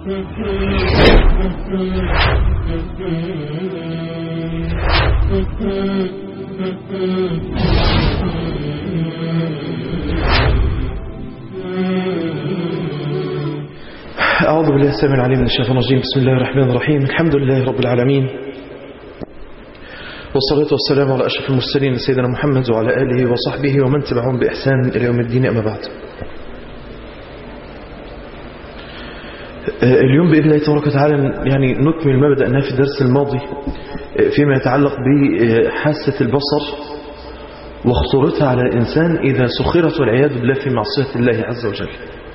أعوذ بالله السميع العليم من الشيطان الرجيم بسم الله الرحمن الرحيم الحمد لله رب العالمين والصلاة والسلام على أشرف المرسلين سيدنا محمد وعلى آله وصحبه ومن تبعهم بإحسان إلى يوم الدين أما بعد اليوم بإذن الله تبارك وتعالى يعني نكمل ما بدأناه في الدرس الماضي فيما يتعلق بحاسة البصر وخطورتها على الإنسان إذا سخرت والعياذ بالله في معصية الله عز وجل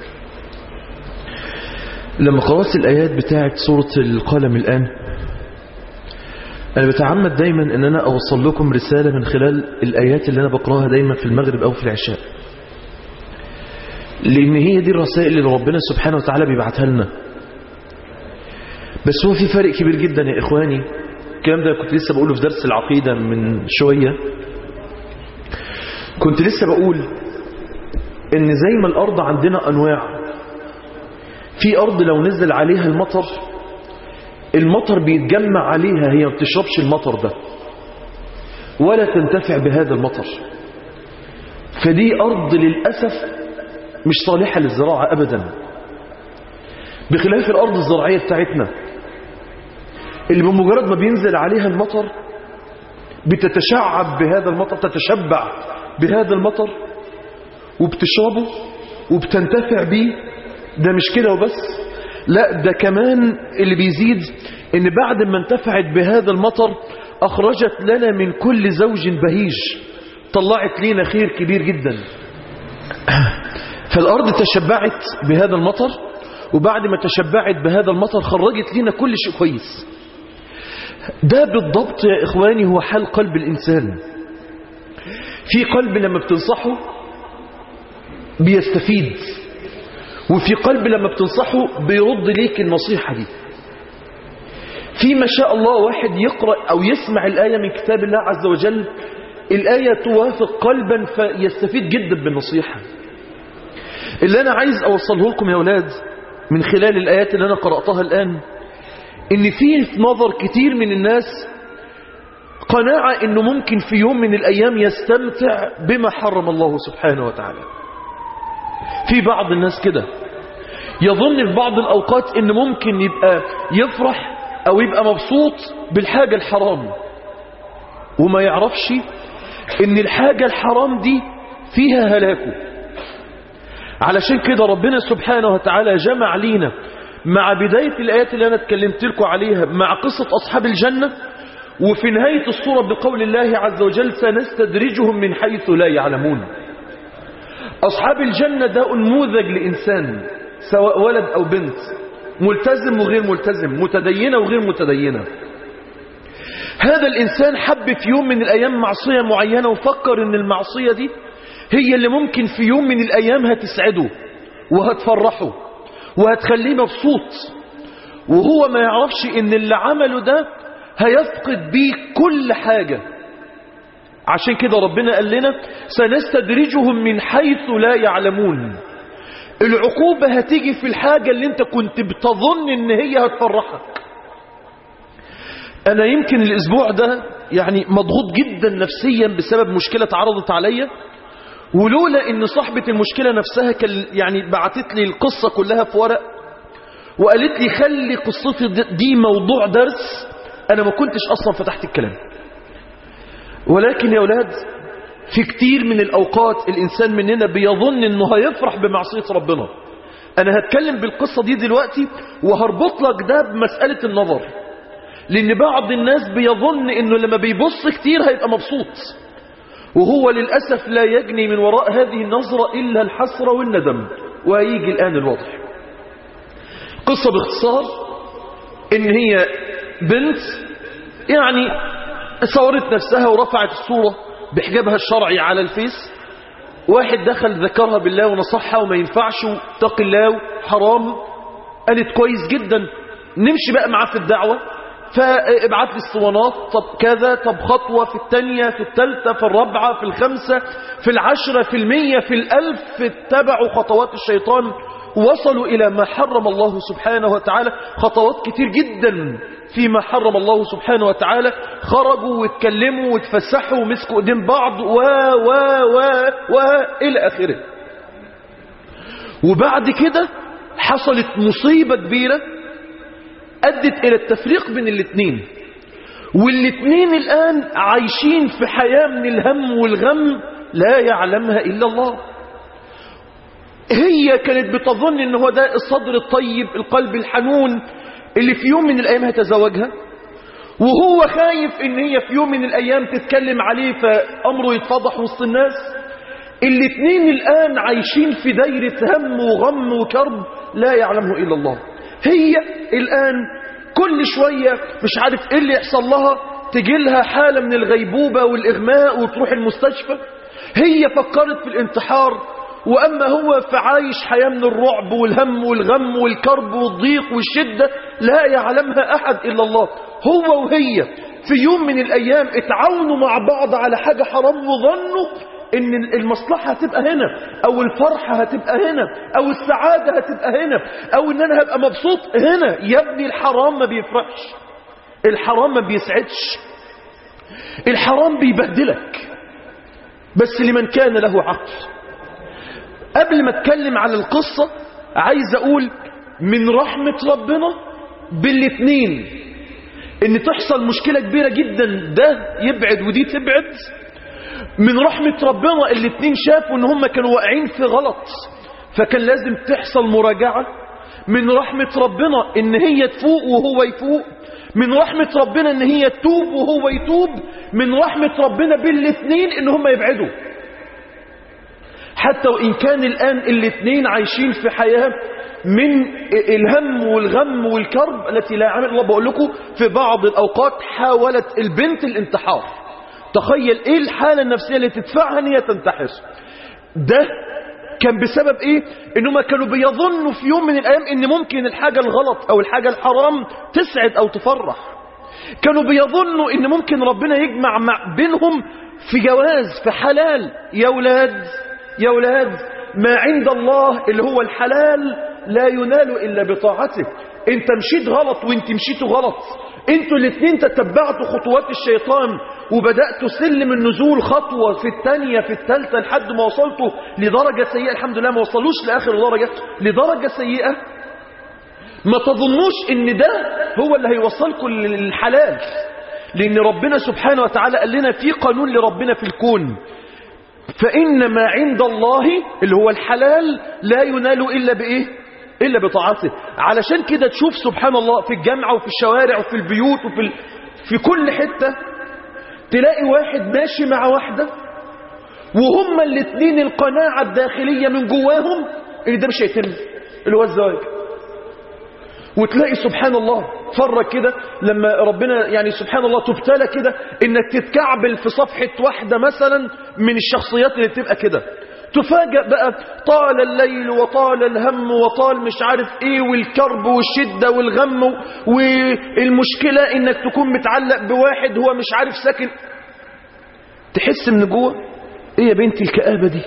لما قرأت الآيات بتاعت سورة القلم الآن أنا بتعمد دايما أن أنا أوصل لكم رسالة من خلال الآيات اللي أنا بقرأها دايما في المغرب أو في العشاء لأن هي دي الرسائل اللي ربنا سبحانه وتعالى بيبعتها لنا بس هو في فرق كبير جدا يا إخواني الكلام ده كنت لسه بقوله في درس العقيدة من شوية كنت لسه بقول ان زي ما الأرض عندنا أنواع في أرض لو نزل عليها المطر المطر بيتجمع عليها هي ما بتشربش المطر ده ولا تنتفع بهذا المطر فدي أرض للأسف مش صالحة للزراعة أبدا بخلاف الأرض الزراعية بتاعتنا اللي بمجرد ما بينزل عليها المطر بتتشعب بهذا المطر تتشبع بهذا المطر وبتشربه وبتنتفع بيه ده مش كده وبس لا ده كمان اللي بيزيد ان بعد ما انتفعت بهذا المطر اخرجت لنا من كل زوج بهيج طلعت لينا خير كبير جدا فالارض تشبعت بهذا المطر وبعد ما تشبعت بهذا المطر خرجت لنا كل شيء كويس ده بالضبط يا إخواني هو حال قلب الإنسان في قلب لما بتنصحه بيستفيد وفي قلب لما بتنصحه بيرد ليك النصيحة دي في ما شاء الله واحد يقرأ أو يسمع الآية من كتاب الله عز وجل الآية توافق قلبا فيستفيد جدا بالنصيحة اللي أنا عايز أوصله لكم يا أولاد من خلال الآيات اللي أنا قرأتها الآن ان في نظر كتير من الناس قناعة انه ممكن في يوم من الايام يستمتع بما حرم الله سبحانه وتعالى في بعض الناس كده يظن في بعض الاوقات ان ممكن يبقى يفرح او يبقى مبسوط بالحاجة الحرام وما يعرفش ان الحاجة الحرام دي فيها هلاكه علشان كده ربنا سبحانه وتعالى جمع لينا مع بداية الآيات اللي أنا اتكلمت لكم عليها مع قصة أصحاب الجنة وفي نهاية الصورة بقول الله عز وجل سنستدرجهم من حيث لا يعلمون أصحاب الجنة ده نموذج لإنسان سواء ولد أو بنت ملتزم وغير ملتزم متدينة وغير متدينة هذا الإنسان حب في يوم من الأيام معصية معينة وفكر أن المعصية دي هي اللي ممكن في يوم من الأيام هتسعده وهتفرحه وهتخليه مبسوط وهو ما يعرفش ان اللي عمله ده هيفقد بيه كل حاجة عشان كده ربنا قال لنا سنستدرجهم من حيث لا يعلمون العقوبة هتيجي في الحاجة اللي انت كنت بتظن ان هي هتفرحك انا يمكن الاسبوع ده يعني مضغوط جدا نفسيا بسبب مشكلة اتعرضت عليا ولولا ان صاحبة المشكلة نفسها كان يعني بعتت لي القصة كلها في ورق وقالت لي خلي قصتي دي موضوع درس انا ما كنتش اصلا فتحت الكلام ولكن يا اولاد في كتير من الاوقات الانسان مننا بيظن انه هيفرح بمعصية ربنا انا هتكلم بالقصة دي دلوقتي وهربط لك ده بمسألة النظر لان بعض الناس بيظن انه لما بيبص كتير هيبقى مبسوط وهو للأسف لا يجني من وراء هذه النظرة إلا الحسرة والندم وهيجي الآن الواضح قصة باختصار إن هي بنت يعني صورت نفسها ورفعت الصورة بحجابها الشرعي على الفيس واحد دخل ذكرها بالله ونصحها وما ينفعش تق الله حرام قالت كويس جدا نمشي بقى معاه في الدعوة فابعت لي الصوانات طب كذا طب خطوة في الثانية في الثالثة في الرابعة في الخمسة في العشرة في المية في الألف اتبعوا خطوات الشيطان وصلوا إلى ما حرم الله سبحانه وتعالى خطوات كتير جدا فيما حرم الله سبحانه وتعالى خرجوا واتكلموا واتفسحوا ومسكوا ايدين بعض و و و و إلى آخره وبعد كده حصلت مصيبة كبيرة أدت إلى التفريق بين الاثنين والاثنين الآن عايشين في حياة من الهم والغم لا يعلمها إلا الله هي كانت بتظن ان هو ده الصدر الطيب القلب الحنون اللي في يوم من الايام هتزوجها وهو خايف ان هي في يوم من الايام تتكلم عليه فامره يتفضح وسط الناس الاثنين الان عايشين في دايرة هم وغم وكرب لا يعلمه الا الله هي الان كل شوية مش عارف ايه اللي يحصل لها تجيلها حالة من الغيبوبة والاغماء وتروح المستشفى هي فكرت في الانتحار وأما هو فعايش حياة من الرعب والهم والغم والكرب والضيق والشدة لا يعلمها أحد إلا الله هو وهي في يوم من الأيام اتعاونوا مع بعض على حاجة حرام وظنوا ان المصلحة هتبقى هنا او الفرحة هتبقى هنا او السعادة هتبقى هنا او ان انا هبقى مبسوط هنا يا ابني الحرام ما بيفرحش الحرام ما بيسعدش الحرام بيبهدلك بس لمن كان له عقل قبل ما اتكلم على القصة عايز اقول من رحمة ربنا بالاتنين ان تحصل مشكلة كبيرة جدا ده يبعد ودي تبعد من رحمة ربنا الاتنين شافوا ان هم كانوا واقعين في غلط فكان لازم تحصل مراجعة من رحمة ربنا ان هي تفوق وهو يفوق من رحمة ربنا ان هي تتوب وهو يتوب من رحمة ربنا بالاتنين ان هم يبعدوا حتى وإن كان الآن الاثنين عايشين في حياة من الهم والغم والكرب التي لا يعمل الله بقول لكم في بعض الأوقات حاولت البنت الانتحار تخيل ايه الحالة النفسية اللي تدفعها ان هي تنتحر ده كان بسبب ايه انهم كانوا بيظنوا في يوم من الايام ان ممكن الحاجة الغلط او الحاجة الحرام تسعد او تفرح كانوا بيظنوا ان ممكن ربنا يجمع مع بينهم في جواز في حلال يا ولاد يا ولاد ما عند الله اللي هو الحلال لا ينال إلا بطاعته انت مشيت غلط وانت مشيتوا غلط انتوا الاثنين تتبعتوا خطوات الشيطان وبدأتوا سلم النزول خطوة في الثانية في الثالثة لحد ما وصلتوا لدرجة سيئة الحمد لله ما وصلوش لآخر درجة لدرجة سيئة ما تظنوش ان ده هو اللي هيوصلكم للحلال لان ربنا سبحانه وتعالى قال لنا في قانون لربنا في الكون فإن ما عند الله اللي هو الحلال لا ينال إلا بإيه إلا بطاعته علشان كده تشوف سبحان الله في الجامعة وفي الشوارع وفي البيوت وفي ال... في كل حتة تلاقي واحد ماشي مع واحدة وهما الاثنين القناعة الداخلية من جواهم ان ده مش هيتم اللي هو الزواج وتلاقي سبحان الله فرق كده لما ربنا يعني سبحان الله تبتلى كده انك تتكعبل في صفحة واحدة مثلا من الشخصيات اللي بتبقى كده تفاجأ بقى طال الليل وطال الهم وطال مش عارف ايه والكرب والشدة والغم والمشكلة انك تكون متعلق بواحد هو مش عارف ساكن تحس من جوه ايه يا بنتي الكآبة دي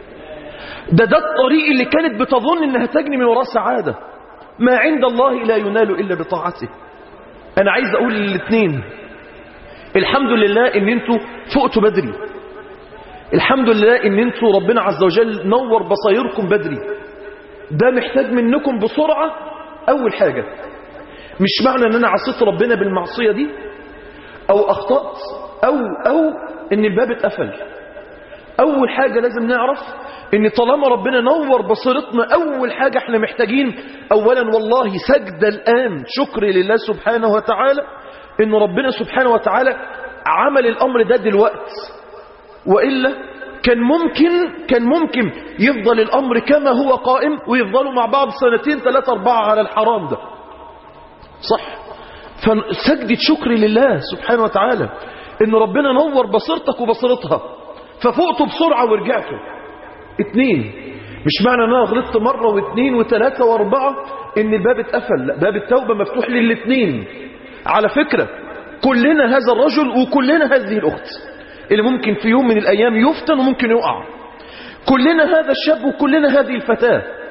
ده ده الطريق اللي كانت بتظن انها تجني من وراه سعاده ما عند الله لا ينال إلا بطاعته أنا عايز أقول للاثنين الحمد لله إن أنتوا فقتوا بدري الحمد لله إن أنتوا ربنا عز وجل نور بصيركم بدري ده محتاج منكم بسرعة أول حاجة مش معنى أن أنا عصيت ربنا بالمعصية دي أو أخطأت أو, أو أن الباب اتقفل أول حاجة لازم نعرف ان طالما ربنا نور بصيرتنا اول حاجة احنا محتاجين اولا والله سجد الان شكر لله سبحانه وتعالى ان ربنا سبحانه وتعالى عمل الامر ده دلوقت وإلا كان ممكن كان ممكن يفضل الامر كما هو قائم ويفضلوا مع بعض سنتين ثلاثة اربعة على الحرام ده صح فسجدة شكر لله سبحانه وتعالى ان ربنا نور بصيرتك وبصيرتها ففقتوا بسرعة ورجعتوا اتنين مش معنى ان انا غلطت مرة واثنين وثلاثة واربعة ان الباب اتقفل لا باب التوبة مفتوح للاثنين على فكرة كلنا هذا الرجل وكلنا هذه الاخت اللي ممكن في يوم من الايام يفتن وممكن يقع كلنا هذا الشاب وكلنا هذه الفتاة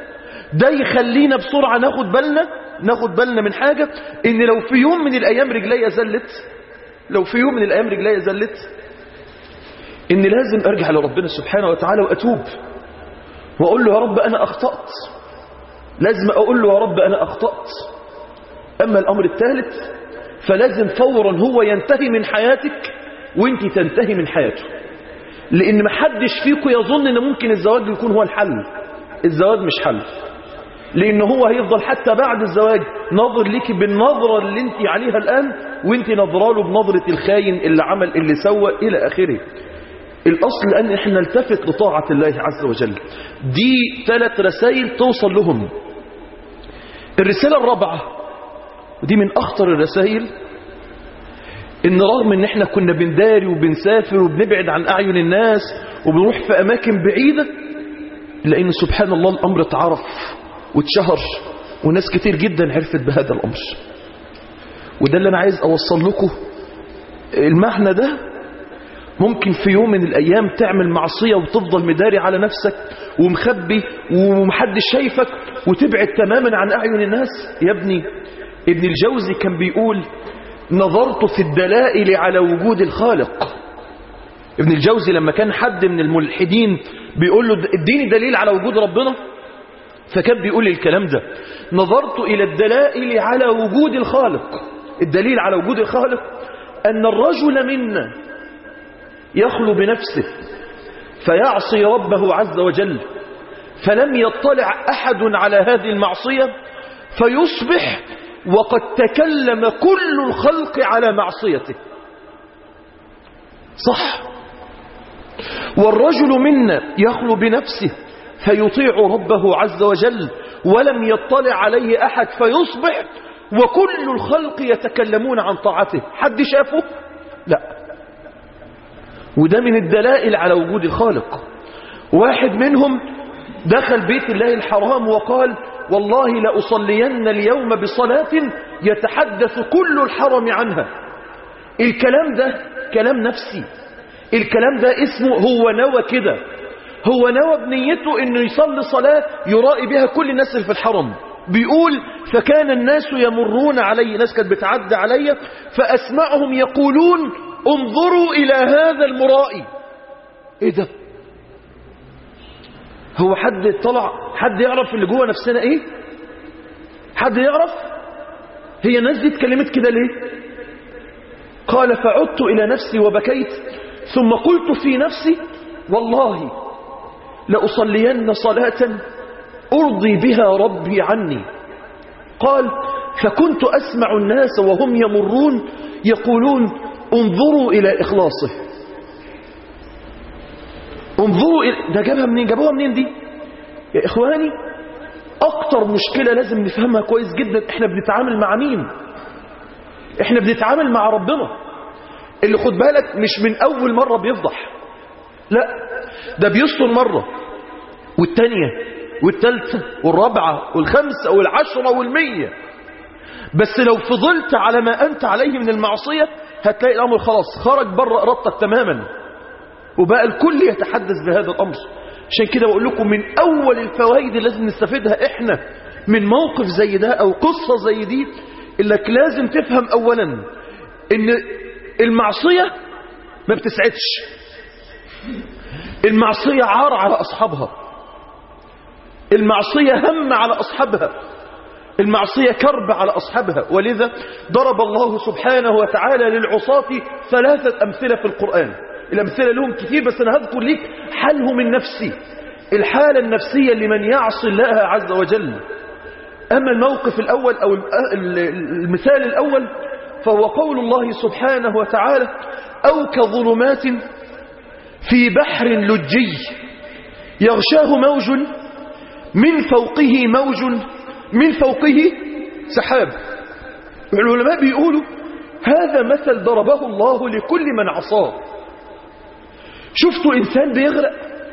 ده يخلينا بسرعة ناخد بالنا ناخد بالنا من حاجة ان لو في يوم من الايام رجليا زلت لو في يوم من الايام رجليا زلت ان لازم ارجع لربنا سبحانه وتعالى واتوب واقول له يا رب انا اخطأت لازم اقول له يا رب انا اخطأت اما الامر الثالث فلازم فورا هو ينتهي من حياتك وانت تنتهي من حياته لان محدش فيكم يظن ان ممكن الزواج يكون هو الحل الزواج مش حل لان هو هيفضل حتى بعد الزواج ناظر ليكي بالنظرة اللي انت عليها الان وانت نظره له بنظرة الخاين اللي عمل اللي سوى الى اخره الاصل ان احنا نلتفت لطاعة الله عز وجل دي ثلاث رسائل توصل لهم الرسالة الرابعة ودي من اخطر الرسائل ان رغم ان احنا كنا بنداري وبنسافر وبنبعد عن اعين الناس وبنروح في اماكن بعيدة لان سبحان الله الامر اتعرف واتشهر وناس كتير جدا عرفت بهذا الامر وده اللي انا عايز اوصل لكم المعنى ده ممكن في يوم من الايام تعمل معصية وتفضل مداري على نفسك ومخبي ومحدش شايفك وتبعد تماما عن اعين الناس يا ابني ابن الجوزي كان بيقول نظرت في الدلائل على وجود الخالق ابن الجوزي لما كان حد من الملحدين بيقول له اديني دليل على وجود ربنا فكان بيقول الكلام ده نظرت إلى الدلائل على وجود الخالق الدليل على وجود الخالق أن الرجل منا يخلو بنفسه فيعصي ربه عز وجل فلم يطلع أحد على هذه المعصية فيصبح وقد تكلم كل الخلق على معصيته صح والرجل منا يخلو بنفسه فيطيع ربه عز وجل ولم يطلع عليه أحد فيصبح وكل الخلق يتكلمون عن طاعته حد شافه لا وده من الدلائل على وجود الخالق واحد منهم دخل بيت الله الحرام وقال والله لأصلين اليوم بصلاة يتحدث كل الحرم عنها الكلام ده كلام نفسي الكلام ده اسمه هو نوى كده هو نوى بنيته انه يصلي صلاة يرائي بها كل الناس اللي في الحرم بيقول فكان الناس يمرون علي ناس كانت بتعدى علي فأسمعهم يقولون انظروا إلى هذا المرائي ايه ده هو حد طلع حد يعرف اللي جوه نفسنا ايه حد يعرف هي الناس دي اتكلمت كده ليه قال فعدت إلى نفسي وبكيت ثم قلت في نفسي والله لأصلين صلاة أرضي بها ربي عني قال فكنت أسمع الناس وهم يمرون يقولون انظروا إلى إخلاصه انظروا إلى ده جابها منين جابوها منين دي يا إخواني أكتر مشكلة لازم نفهمها كويس جدا احنا بنتعامل مع مين احنا بنتعامل مع ربنا اللي خد بالك مش من أول مرة بيفضح لا ده بيستر مرة والتانية والتالتة والرابعة والخمسة والعشرة والمية بس لو فضلت على ما أنت عليه من المعصية هتلاقي الأمر خلاص خرج بره إرادتك تماما وبقى الكل يتحدث بهذا الأمر عشان كده بقول لكم من أول الفوائد اللي لازم نستفيدها إحنا من موقف زي ده أو قصة زي دي إنك لازم تفهم أولا إن المعصية ما بتسعدش المعصية عار على أصحابها المعصية هم على أصحابها المعصية كرب على أصحابها ولذا ضرب الله سبحانه وتعالى للعصاة ثلاثة أمثلة في القرآن الأمثلة لهم كثير بس أنا هذكر لك حالهم النفسي الحالة النفسية لمن يعصي الله عز وجل أما الموقف الأول أو المثال الأول فهو قول الله سبحانه وتعالى أو كظلمات في بحر لجي يغشاه موج من فوقه موج من فوقه سحاب العلماء بيقولوا هذا مثل ضربه الله لكل من عصاه شفتوا إنسان بيغرق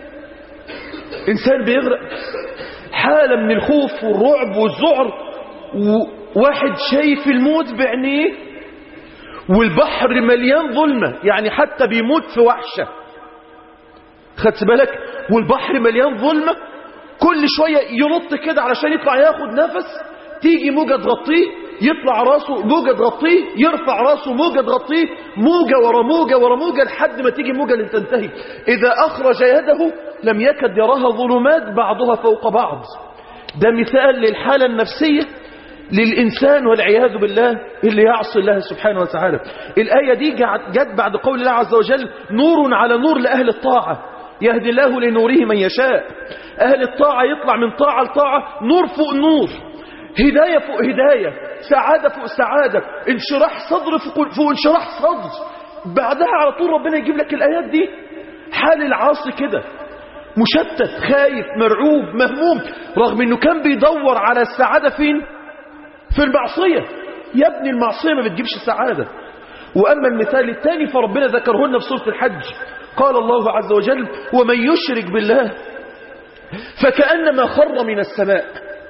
إنسان بيغرق حالة من الخوف والرعب والذعر وواحد شايف الموت بعينيه والبحر مليان ظلمة يعني حتى بيموت في وحشة خدت بالك والبحر مليان ظلمة كل شوية ينط كده علشان يطلع ياخد نفس تيجي موجة تغطيه يطلع راسه موجة تغطيه يرفع راسه موجة تغطيه موجة ورا موجة ورا موجة لحد ما تيجي موجة اللي تنتهي إذا أخرج يده لم يكد يراها ظلمات بعضها فوق بعض ده مثال للحالة النفسية للإنسان والعياذ بالله اللي يعصي الله سبحانه وتعالى الآية دي جت بعد قول الله عز وجل نور على نور لأهل الطاعة يهدي الله لنوره من يشاء أهل الطاعة يطلع من طاعة لطاعة نور فوق نور هداية فوق هداية سعادة فوق سعادة انشراح صدر فوق, فوق انشراح صدر بعدها على طول ربنا يجيب لك الآيات دي حال العاصي كده مشتت خايف مرعوب مهموم رغم انه كان بيدور على السعادة فين في المعصية يا ابني المعصية ما بتجيبش سعادة وأما المثال الثاني فربنا ذكرهن في سورة الحج قال الله عز وجل ومن يشرك بالله فكأنما خر من السماء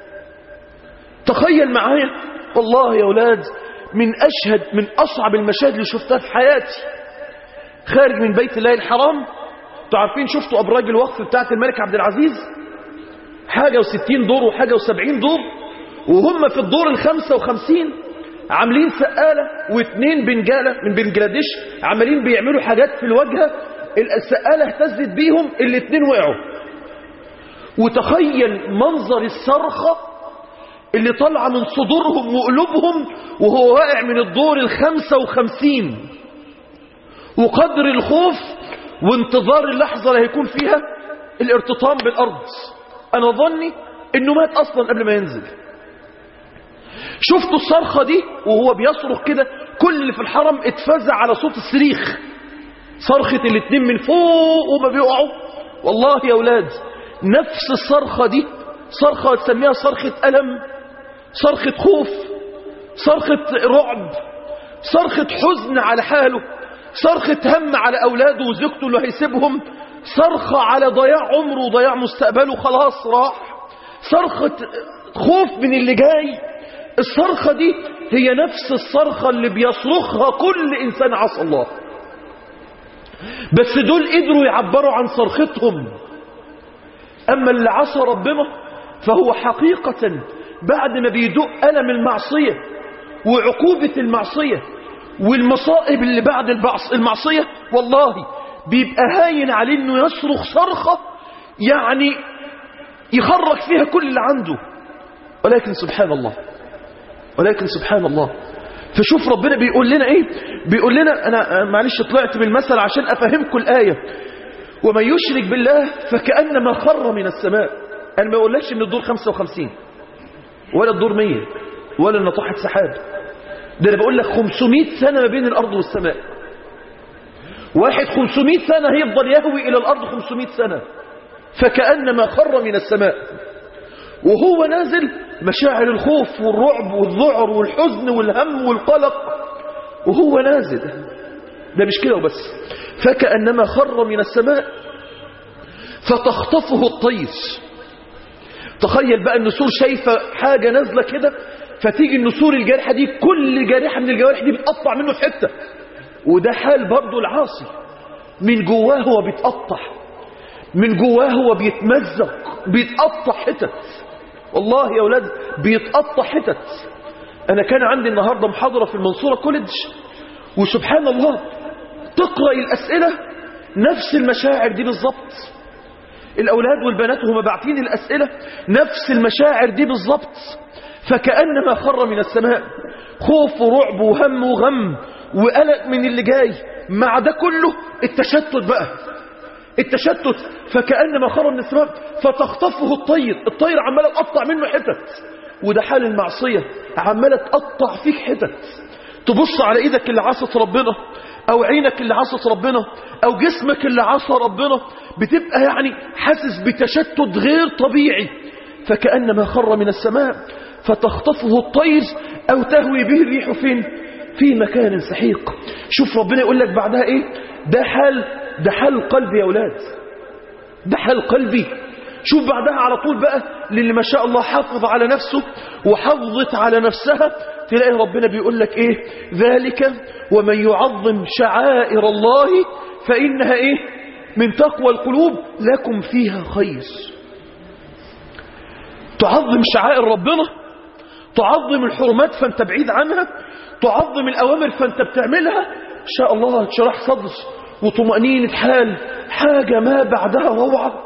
تخيل معايا والله يا أولاد من أشهد من أصعب المشاهد اللي شفتها في حياتي خارج من بيت الله الحرام تعرفين شفتوا أبراج الوقف بتاعت الملك عبد العزيز حاجة وستين دور وحاجة وسبعين دور وهم في الدور الخمسة وخمسين عاملين سقالة واثنين بنجالة من بنجلاديش عمالين بيعملوا حاجات في الواجهة السقالة اهتزت بيهم الاثنين وقعوا وتخيل منظر الصرخة اللي طالعة من صدورهم وقلوبهم وهو واقع من الدور الخمسة وخمسين وقدر الخوف وانتظار اللحظة اللي هيكون فيها الارتطام بالأرض أنا ظني إنه مات أصلا قبل ما ينزل شفتوا الصرخة دي وهو بيصرخ كده كل اللي في الحرم اتفزع على صوت الصريخ صرخة الاتنين من فوق وما بيقعوا والله يا أولاد نفس الصرخة دي صرخة تسميها صرخة ألم صرخة خوف صرخة رعب صرخة حزن على حاله صرخة هم على أولاده وزوجته اللي هيسيبهم صرخة على ضياع عمره وضياع مستقبله خلاص راح صرخة خوف من اللي جاي الصرخة دي هي نفس الصرخة اللي بيصرخها كل إنسان عصى الله بس دول قدروا يعبروا عن صرختهم أما اللي عصى ربنا فهو حقيقة بعد ما بيدق ألم المعصية وعقوبة المعصية والمصائب اللي بعد المعصية والله بيبقى هاين عليه انه يصرخ صرخة يعني يخرج فيها كل اللي عنده ولكن سبحان الله ولكن سبحان الله فشوف ربنا بيقول لنا ايه بيقول لنا انا معلش طلعت بالمثل عشان افهمكم الايه ومن يشرك بالله فكانما خر من السماء انا ما اقولكش ان الدور 55 ولا الدور 100 ولا نطاحه سحاب ده انا بقول لك 500 سنه ما بين الارض والسماء واحد 500 سنه هيفضل يهوي الى الارض 500 سنه فكانما خر من السماء وهو نازل مشاعر الخوف والرعب والذعر والحزن والهم والقلق وهو نازل ده مش كده وبس فكأنما خر من السماء فتخطفه الطير تخيل بقى النسور شايفة حاجة نازلة كده فتيجي النسور الجارحة دي كل جارحة من الجوارح دي بتقطع منه في حتة وده حال برضه العاصي من جواه هو بيتقطع من جواه هو بيتمزق بيتقطع حتت والله يا أولاد بيتقطع حتت أنا كان عندي النهاردة محاضرة في المنصورة كوليدج وسبحان الله تقرأ الأسئلة نفس المشاعر دي بالظبط الأولاد والبنات وهم باعتين الأسئلة نفس المشاعر دي بالظبط فكأنما خر من السماء خوف ورعب وهم وغم وقلق من اللي جاي مع ده كله التشتت بقى التشتت فكأنما خر من السماء فتخطفه الطير الطير عمالة تقطع منه حتت وده حال المعصية عمالة تقطع فيك حتت تبص على ايدك اللي عصت ربنا او عينك اللي عصت ربنا او جسمك اللي عصى ربنا بتبقى يعني حاسس بتشتت غير طبيعي فكأنما خر من السماء فتخطفه الطير او تهوي به الريح فين في مكان سحيق شوف ربنا يقول لك بعدها ايه ده حال ده حال قلبي يا اولاد ده حال قلبي شوف بعدها على طول بقى للي ما شاء الله حافظ على نفسه وحافظت على نفسها تلاقي ربنا بيقول لك ايه ذلك ومن يعظم شعائر الله فإنها ايه من تقوى القلوب لكم فيها خير تعظم شعائر ربنا تعظم الحرمات فانت بعيد عنها تعظم الأوامر فانت بتعملها إن شاء الله شرح صدر وطمأنينة حال حاجة ما بعدها روعة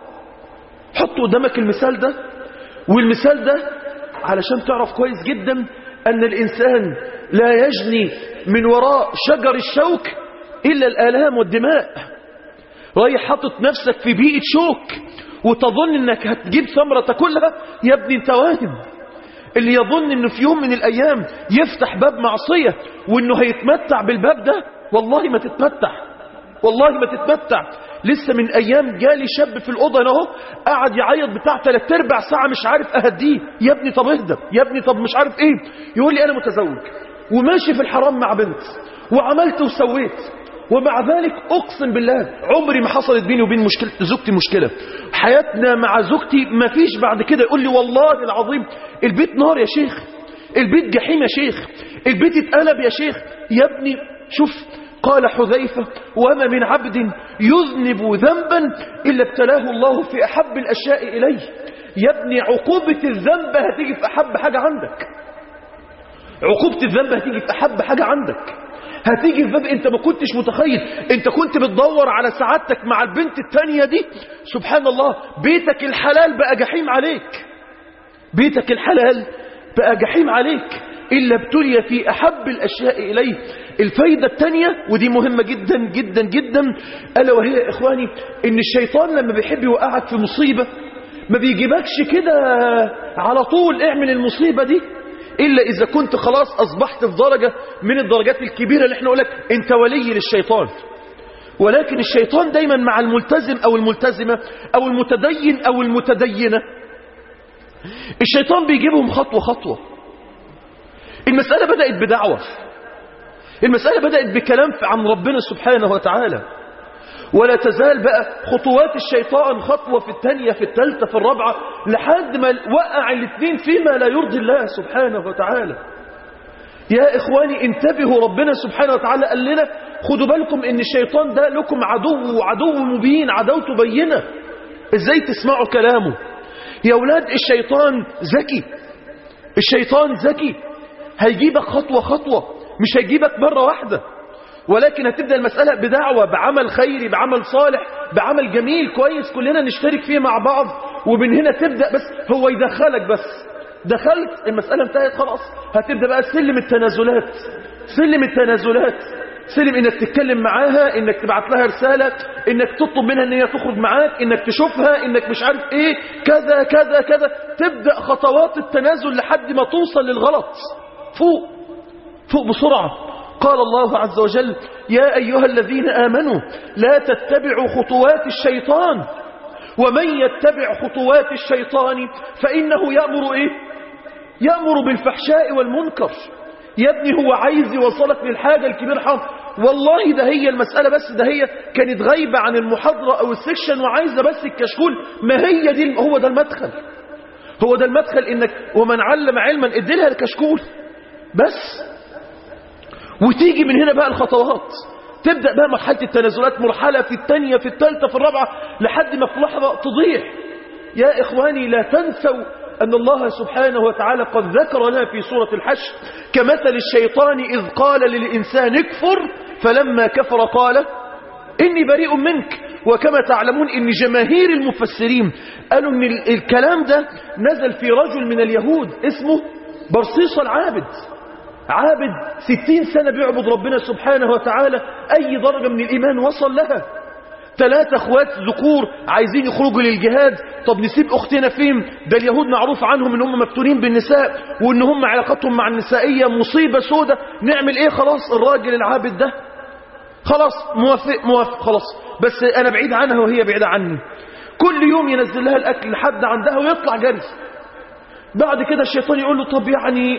حط قدامك المثال ده والمثال ده علشان تعرف كويس جدا أن الإنسان لا يجني من وراء شجر الشوك إلا الآلام والدماء رايح حاطط نفسك في بيئة شوك وتظن انك هتجيب ثمرة تاكلها يا ابني انت واهم اللي يظن انه في يوم من الايام يفتح باب معصية وانه هيتمتع بالباب ده والله ما تتمتع والله ما تتمتع لسه من ايام جالي شاب في الاوضه هنا اهو قعد يعيط بتاع ثلاث ارباع ساعه مش عارف اهديه يا ابني طب اهدى يا ابني طب مش عارف ايه يقول لي انا متزوج وماشي في الحرام مع بنت وعملت وسويت ومع ذلك اقسم بالله عمري ما حصلت بيني وبين مشكله زوجتي مشكله حياتنا مع زوجتي ما فيش بعد كده يقول لي والله العظيم البيت نار يا شيخ البيت جحيم يا شيخ البيت اتقلب يا شيخ يا ابني شوف قال حذيفة وما من عبد يذنب ذنبا إلا ابتلاه الله في أحب الأشياء إليه يا ابني عقوبة الذنب هتيجي في أحب حاجة عندك عقوبة الذنب هتيجي في أحب حاجة عندك هتيجي في باب انت ما كنتش متخيل انت كنت بتدور على سعادتك مع البنت التانية دي سبحان الله بيتك الحلال بقى جحيم عليك بيتك الحلال بقى جحيم عليك إلا ابتلي في أحب الأشياء إليه الفايدة التانية ودي مهمة جدا جدا جدا ألا وهي يا إخواني إن الشيطان لما بيحب يوقعك في مصيبة ما بيجيبكش كده على طول اعمل المصيبة دي إلا إذا كنت خلاص أصبحت في درجة من الدرجات الكبيرة اللي احنا نقولك أنت ولي للشيطان ولكن الشيطان دايما مع الملتزم أو الملتزمة أو المتدين أو المتدينة الشيطان بيجيبهم خطوة خطوة المسألة بدأت بدعوة المسألة بدأت بكلام عن ربنا سبحانه وتعالى ولا تزال بقى خطوات الشيطان خطوة في الثانية في الثالثة في الرابعة لحد ما وقع الاثنين فيما لا يرضي الله سبحانه وتعالى يا إخواني انتبهوا ربنا سبحانه وتعالى قال لنا خدوا بالكم ان الشيطان ده لكم عدو وعدو مبين عدوته بينة ازاي تسمعوا كلامه يا أولاد الشيطان ذكي الشيطان ذكي هيجيبك خطوة خطوة مش هيجيبك مرة واحدة ولكن هتبدأ المسألة بدعوة بعمل خيري بعمل صالح بعمل جميل كويس كلنا نشترك فيه مع بعض ومن هنا تبدأ بس هو يدخلك بس دخلت المسألة انتهت خلاص هتبدأ بقى سلم التنازلات سلم التنازلات سلم انك تتكلم معاها انك تبعت لها رسالة انك تطلب منها ان هي تخرج معاك انك تشوفها انك مش عارف ايه كذا كذا كذا تبدأ خطوات التنازل لحد ما توصل للغلط فوق فوق بسرعة قال الله عز وجل يا أيها الذين آمنوا لا تتبعوا خطوات الشيطان ومن يتبع خطوات الشيطان فإنه يأمر إيه يأمر بالفحشاء والمنكر يا ابني هو عايز يوصلك للحاجة الكبيرة حرام والله ده هي المسألة بس ده هي كانت غايبة عن المحاضرة أو السكشن وعايزة بس الكشكول ما هي دي هو ده المدخل هو ده المدخل إنك ومن علم علما اديلها الكشكول بس وتيجي من هنا بقى الخطوات تبدأ بقى مرحلة التنازلات مرحلة في الثانية في الثالثة في الرابعة لحد ما في لحظة تضيع يا إخواني لا تنسوا أن الله سبحانه وتعالى قد ذكر لنا في سورة الحشر كمثل الشيطان إذ قال للإنسان اكفر فلما كفر قال إني بريء منك وكما تعلمون إن جماهير المفسرين قالوا أن الكلام ده نزل في رجل من اليهود اسمه برصيص العابد عابد ستين سنة بيعبد ربنا سبحانه وتعالى أي درجة من الإيمان وصل لها ثلاثة اخوات ذكور عايزين يخرجوا للجهاد طب نسيب اختنا فين ده اليهود معروف عنهم ان هم مفتونين بالنساء وان هم علاقتهم مع النسائية مصيبة سودة نعمل ايه خلاص الراجل العابد ده خلاص موافق موافق خلاص بس انا بعيد عنها وهي بعيدة عني كل يوم ينزل لها الاكل لحد عندها ويطلع جري بعد كده الشيطان يقول له طب يعني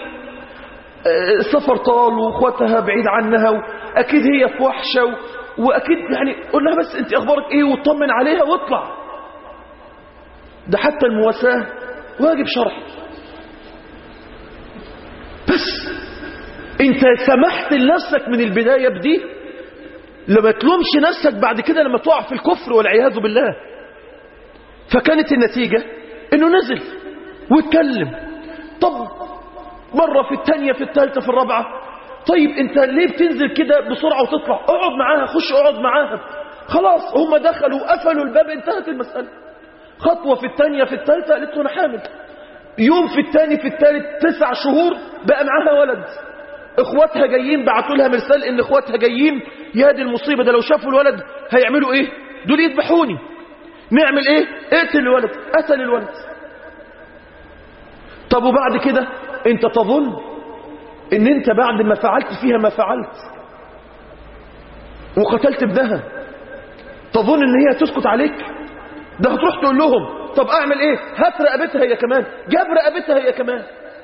السفر طال واخواتها بعيد عنها واكيد هي في وحشه واكيد يعني قول لها بس انت اخبارك ايه وطمن عليها واطلع ده حتى المواساه واجب شرعي بس انت سمحت لنفسك من البدايه بدي لما تلومش نفسك بعد كده لما تقع في الكفر والعياذ بالله فكانت النتيجه انه نزل واتكلم طب مرة في الثانية في الثالثة في الرابعة طيب انت ليه بتنزل كده بسرعة وتطلع اقعد معاها خش اقعد معاها خلاص هم دخلوا قفلوا الباب انتهت المسألة خطوة في الثانية في الثالثة قالت له انا حامل يوم في الثاني في الثالث تسع شهور بقى معاها ولد اخواتها جايين بعتوا لها مرسال ان اخواتها جايين يا دي المصيبة ده لو شافوا الولد هيعملوا ايه دول يذبحوني نعمل ايه اقتل الولد قتل الولد طب وبعد كده انت تظن ان انت بعد ما فعلت فيها ما فعلت وقتلت ابنها تظن ان هي تسكت عليك ده هتروح تقول لهم طب اعمل ايه هات رقبتها هي كمان جاب رقبتها هي كمان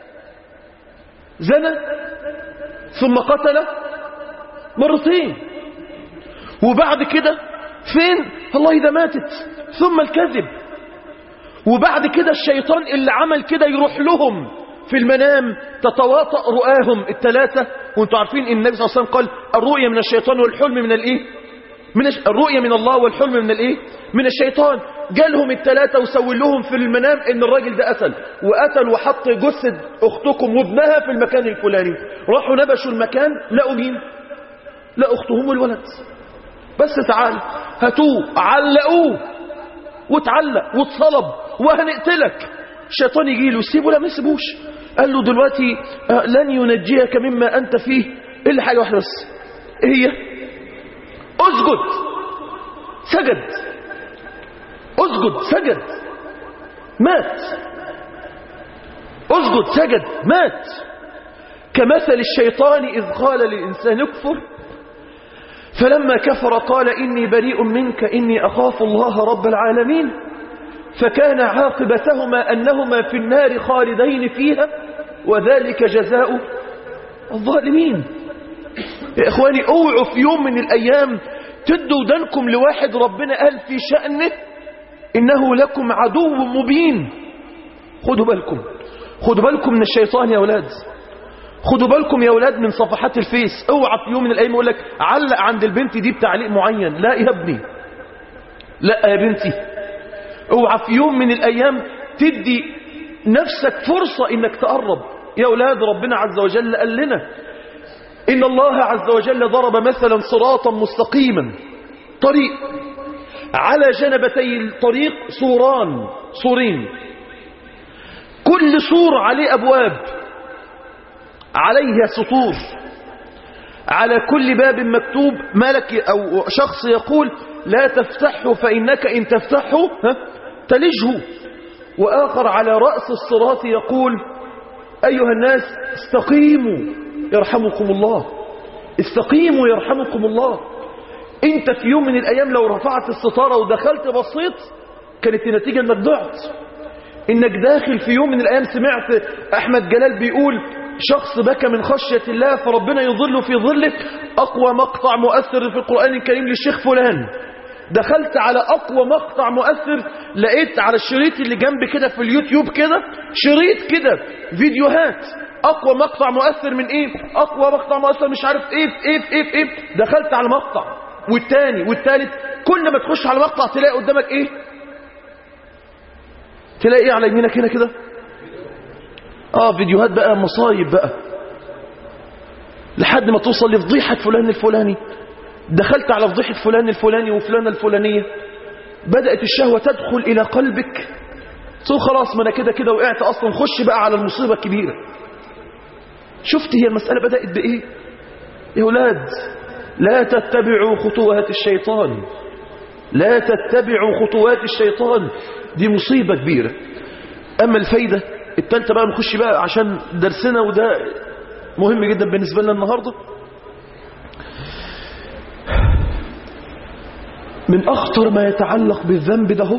زنى ثم قتل مرتين وبعد كده فين الله إذا ماتت ثم الكذب وبعد كده الشيطان اللي عمل كده يروح لهم في المنام تتواطأ رؤاهم الثلاثة وانتم عارفين ان النبي صلى الله عليه وسلم قال الرؤية من الشيطان والحلم من الايه من الش... الرؤية من الله والحلم من الايه من الشيطان جالهم الثلاثة وسوي لهم في المنام ان الراجل ده قتل وقتل وحط جثة اختكم وابنها في المكان الفلاني راحوا نبشوا المكان لقوا مين لا اختهم والولد بس تعال هاتوه علقوه واتعلق واتصلب وهنقتلك الشيطان يجي له سيبه لا ما يسيبوش قال له دلوقتي آه لن ينجيك مما انت فيه الا حاجه واحده بس ايه هي اسجد سجد اسجد سجد مات اسجد سجد مات كمثل الشيطان إذ قال للإنسان اكفر فلما كفر قال إني بريء منك إني أخاف الله رب العالمين فكان عاقبتهما أنهما في النار خالدين فيها وذلك جزاء الظالمين يا إخواني اوعوا في يوم من الأيام تدوا ودنكم لواحد ربنا قال في شأنه إنه لكم عدو مبين خدوا بالكم خدوا بالكم من الشيطان يا أولاد خدوا بالكم يا أولاد من صفحات الفيس اوعى في يوم من الأيام يقول لك علق عند البنت دي بتعليق معين لا يا ابني لا يا بنتي اوعى في يوم من الأيام تدي نفسك فرصة انك تقرب يا أولاد ربنا عز وجل قال لنا إن الله عز وجل ضرب مثلا صراطا مستقيما طريق على جنبتي الطريق سوران سورين كل سور عليه أبواب عليها سطور على كل باب مكتوب ملك أو شخص يقول لا تفتحه فإنك إن تفتحه ها تلجه وآخر على رأس الصراط يقول أيها الناس استقيموا يرحمكم الله استقيموا يرحمكم الله انت في يوم من الايام لو رفعت الستارة ودخلت بصيت كانت النتيجة انك ضعت انك داخل في يوم من الايام سمعت احمد جلال بيقول شخص بكى من خشية الله فربنا يظل في ظله اقوى مقطع مؤثر في القرآن الكريم للشيخ فلان دخلت على اقوى مقطع مؤثر لقيت على الشريط اللي جنب كده في اليوتيوب كده شريط كده فيديوهات اقوى مقطع مؤثر من ايه اقوى مقطع مؤثر مش عارف ايه في ايه في ايه في ايه دخلت على مقطع والتاني والتالت كل ما تخش على مقطع تلاقي قدامك ايه تلاقي ايه على يمينك هنا كده اه فيديوهات بقى مصايب بقى لحد ما توصل لفضيحة فلان الفلاني دخلت على فضيحة فلان الفلاني وفلانة الفلانية بدأت الشهوة تدخل إلى قلبك تقول خلاص ما أنا كده كده وقعت أصلا خش بقى على المصيبة الكبيرة شفت هي المسألة بدأت بإيه يا أولاد لا تتبعوا خطوات الشيطان لا تتبعوا خطوات الشيطان دي مصيبة كبيرة أما الفايدة التالتة بقى نخش بقى عشان درسنا وده مهم جدا بالنسبة لنا النهاردة من أخطر ما يتعلق بالذنب ده هو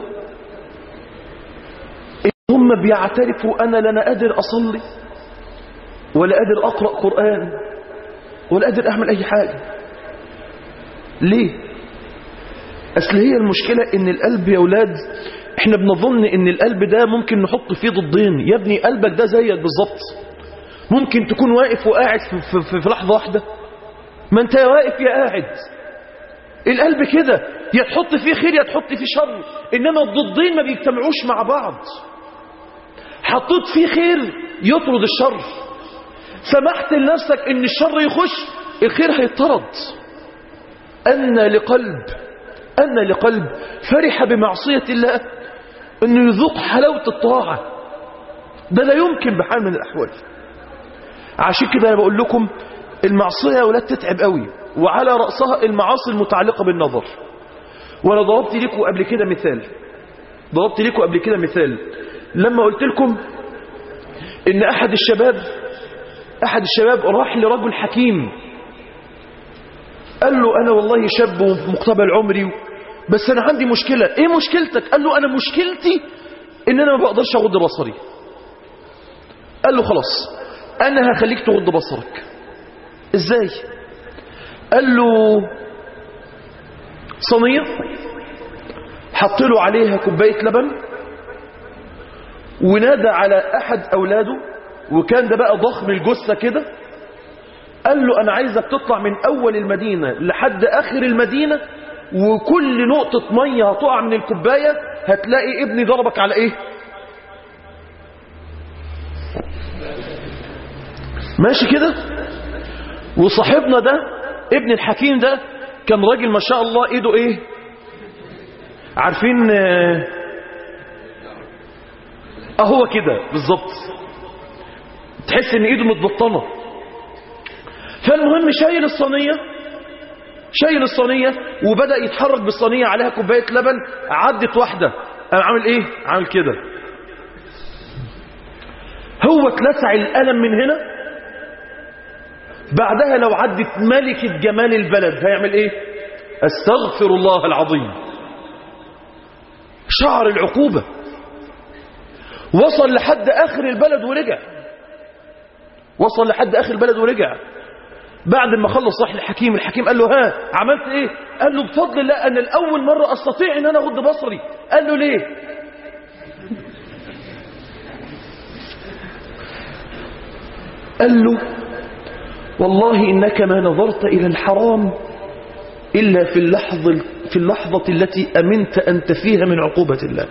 إن هم بيعترفوا أنا لا قادر أصلي ولا قادر أقرأ قرآن ولا قادر أعمل أي حاجة ليه أصل هي المشكلة إن القلب يا أولاد إحنا بنظن إن القلب ده ممكن نحط فيه ضدين يا ابني قلبك ده زيك بالظبط ممكن تكون واقف وقاعد في, في, في لحظة واحدة ما أنت يا واقف يا قاعد القلب كده يا تحط فيه خير يا تحط فيه شر إنما الضدين ما بيجتمعوش مع بعض حطيت فيه خير يطرد الشر سمحت لنفسك ان الشر يخش الخير هيطرد أن لقلب أن لقلب فرح بمعصية الله أنه يذوق حلاوة الطاعة ده لا يمكن بحال من الأحوال عشان كده أنا بقول لكم المعصية يا ولاد تتعب قوي وعلى رأسها المعاصي المتعلقة بالنظر وأنا ضربت لكم قبل كده مثال ضربت لكم قبل كده مثال لما قلت لكم إن أحد الشباب أحد الشباب راح لرجل حكيم قال له أنا والله شاب وفي مقتبل عمري بس أنا عندي مشكلة إيه مشكلتك قال له أنا مشكلتي إن أنا ما بقدرش أغض بصري قال له خلاص أنا هخليك تغض بصرك إزاي قال له صينية حط له عليها كوباية لبن ونادى على أحد أولاده وكان ده بقى ضخم الجثة كده قال له أنا عايزك تطلع من أول المدينة لحد آخر المدينة وكل نقطة مية هتقع من الكوباية هتلاقي ابني ضربك على إيه ماشي كده وصاحبنا ده ابن الحكيم ده كان راجل ما شاء الله ايده ايه عارفين اه هو كده بالظبط تحس ان ايده متبطنه فالمهم شايل الصينيه شايل الصينيه وبدا يتحرك بالصينيه عليها كوبايه لبن عدت واحده قام عامل ايه عامل كده هو اتلسع القلم من هنا بعدها لو عدت ملكة جمال البلد هيعمل ايه استغفر الله العظيم شعر العقوبة وصل لحد اخر البلد ورجع وصل لحد اخر البلد ورجع بعد ما خلص صاحب الحكيم الحكيم قال له ها عملت ايه قال له بفضل الله انا الاول مرة استطيع ان انا اغض بصري قال له ليه قال له والله إنك ما نظرت إلى الحرام إلا في اللحظة, في اللحظة التي أمنت أنت فيها من عقوبة الله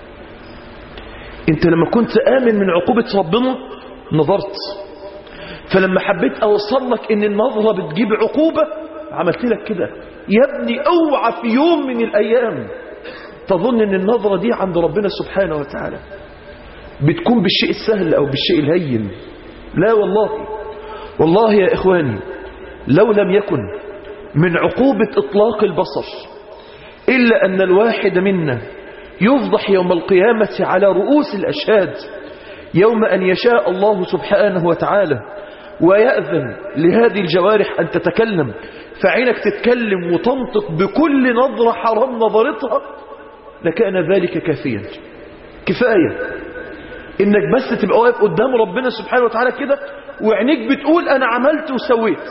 أنت لما كنت آمن من عقوبة ربنا نظرت فلما حبيت أوصل لك إن النظرة بتجيب عقوبة عملت لك كده يا ابني اوعى في يوم من الأيام تظن أن النظرة دي عند ربنا سبحانه وتعالى بتكون بالشيء السهل أو بالشيء الهين لا والله والله يا إخواني لو لم يكن من عقوبة إطلاق البصر إلا أن الواحد منا يفضح يوم القيامة على رؤوس الأشهاد يوم أن يشاء الله سبحانه وتعالى ويأذن لهذه الجوارح أن تتكلم فعينك تتكلم وتنطق بكل نظرة حرام نظرتها لكان ذلك كافيا كفاية إنك بس تبقى واقف قدام ربنا سبحانه وتعالى كده وعينيك بتقول أنا عملت وسويت